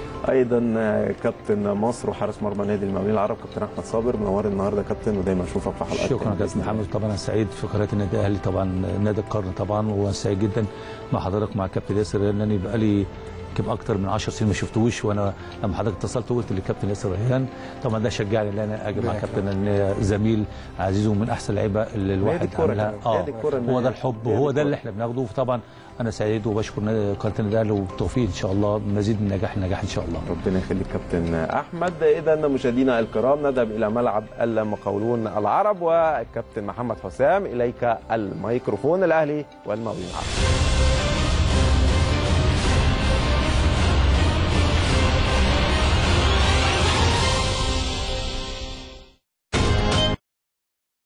ايضا آه، كابتن مصر وحارس مرمى نادي المقاولين العرب كابتن احمد صابر منور النهارده يا كابتن ودايما اشوفك في حلقات شكرا تانية كابتن بإذن الله. محمد طبعا انا سعيد في قناه النادي الاهلي طبعا نادي القرن طبعا وسعيد جدا مع حضرتك مع الكابتن ياسر لانني بقالي يمكن اكتر من 10 سنين ما شفتوش وانا لما حضرتك اتصلت وقلت للكابتن ياسر ريان طبعا ده شجعني ان انا اجي مع كابتن إن زميل عزيز ومن احسن اللعيبه اللي الواحد الكورة عملها كمان. هي دي الكورة هو ده النهائية. الحب هي دي وهو ده الكورة. اللي احنا بناخده فطبعا انا سعيد وبشكر نادي- قناه النادي الاهلي والتوفيق ان شاء الله مزيد من نجاح نجاح ان شاء الله ربنا يخليك كابتن احمد اذا مشاهدينا الكرام نذهب الى ملعب المقاولون العرب والكابتن محمد حسام اليك الميكروفون الاهلي والمقاولين العرب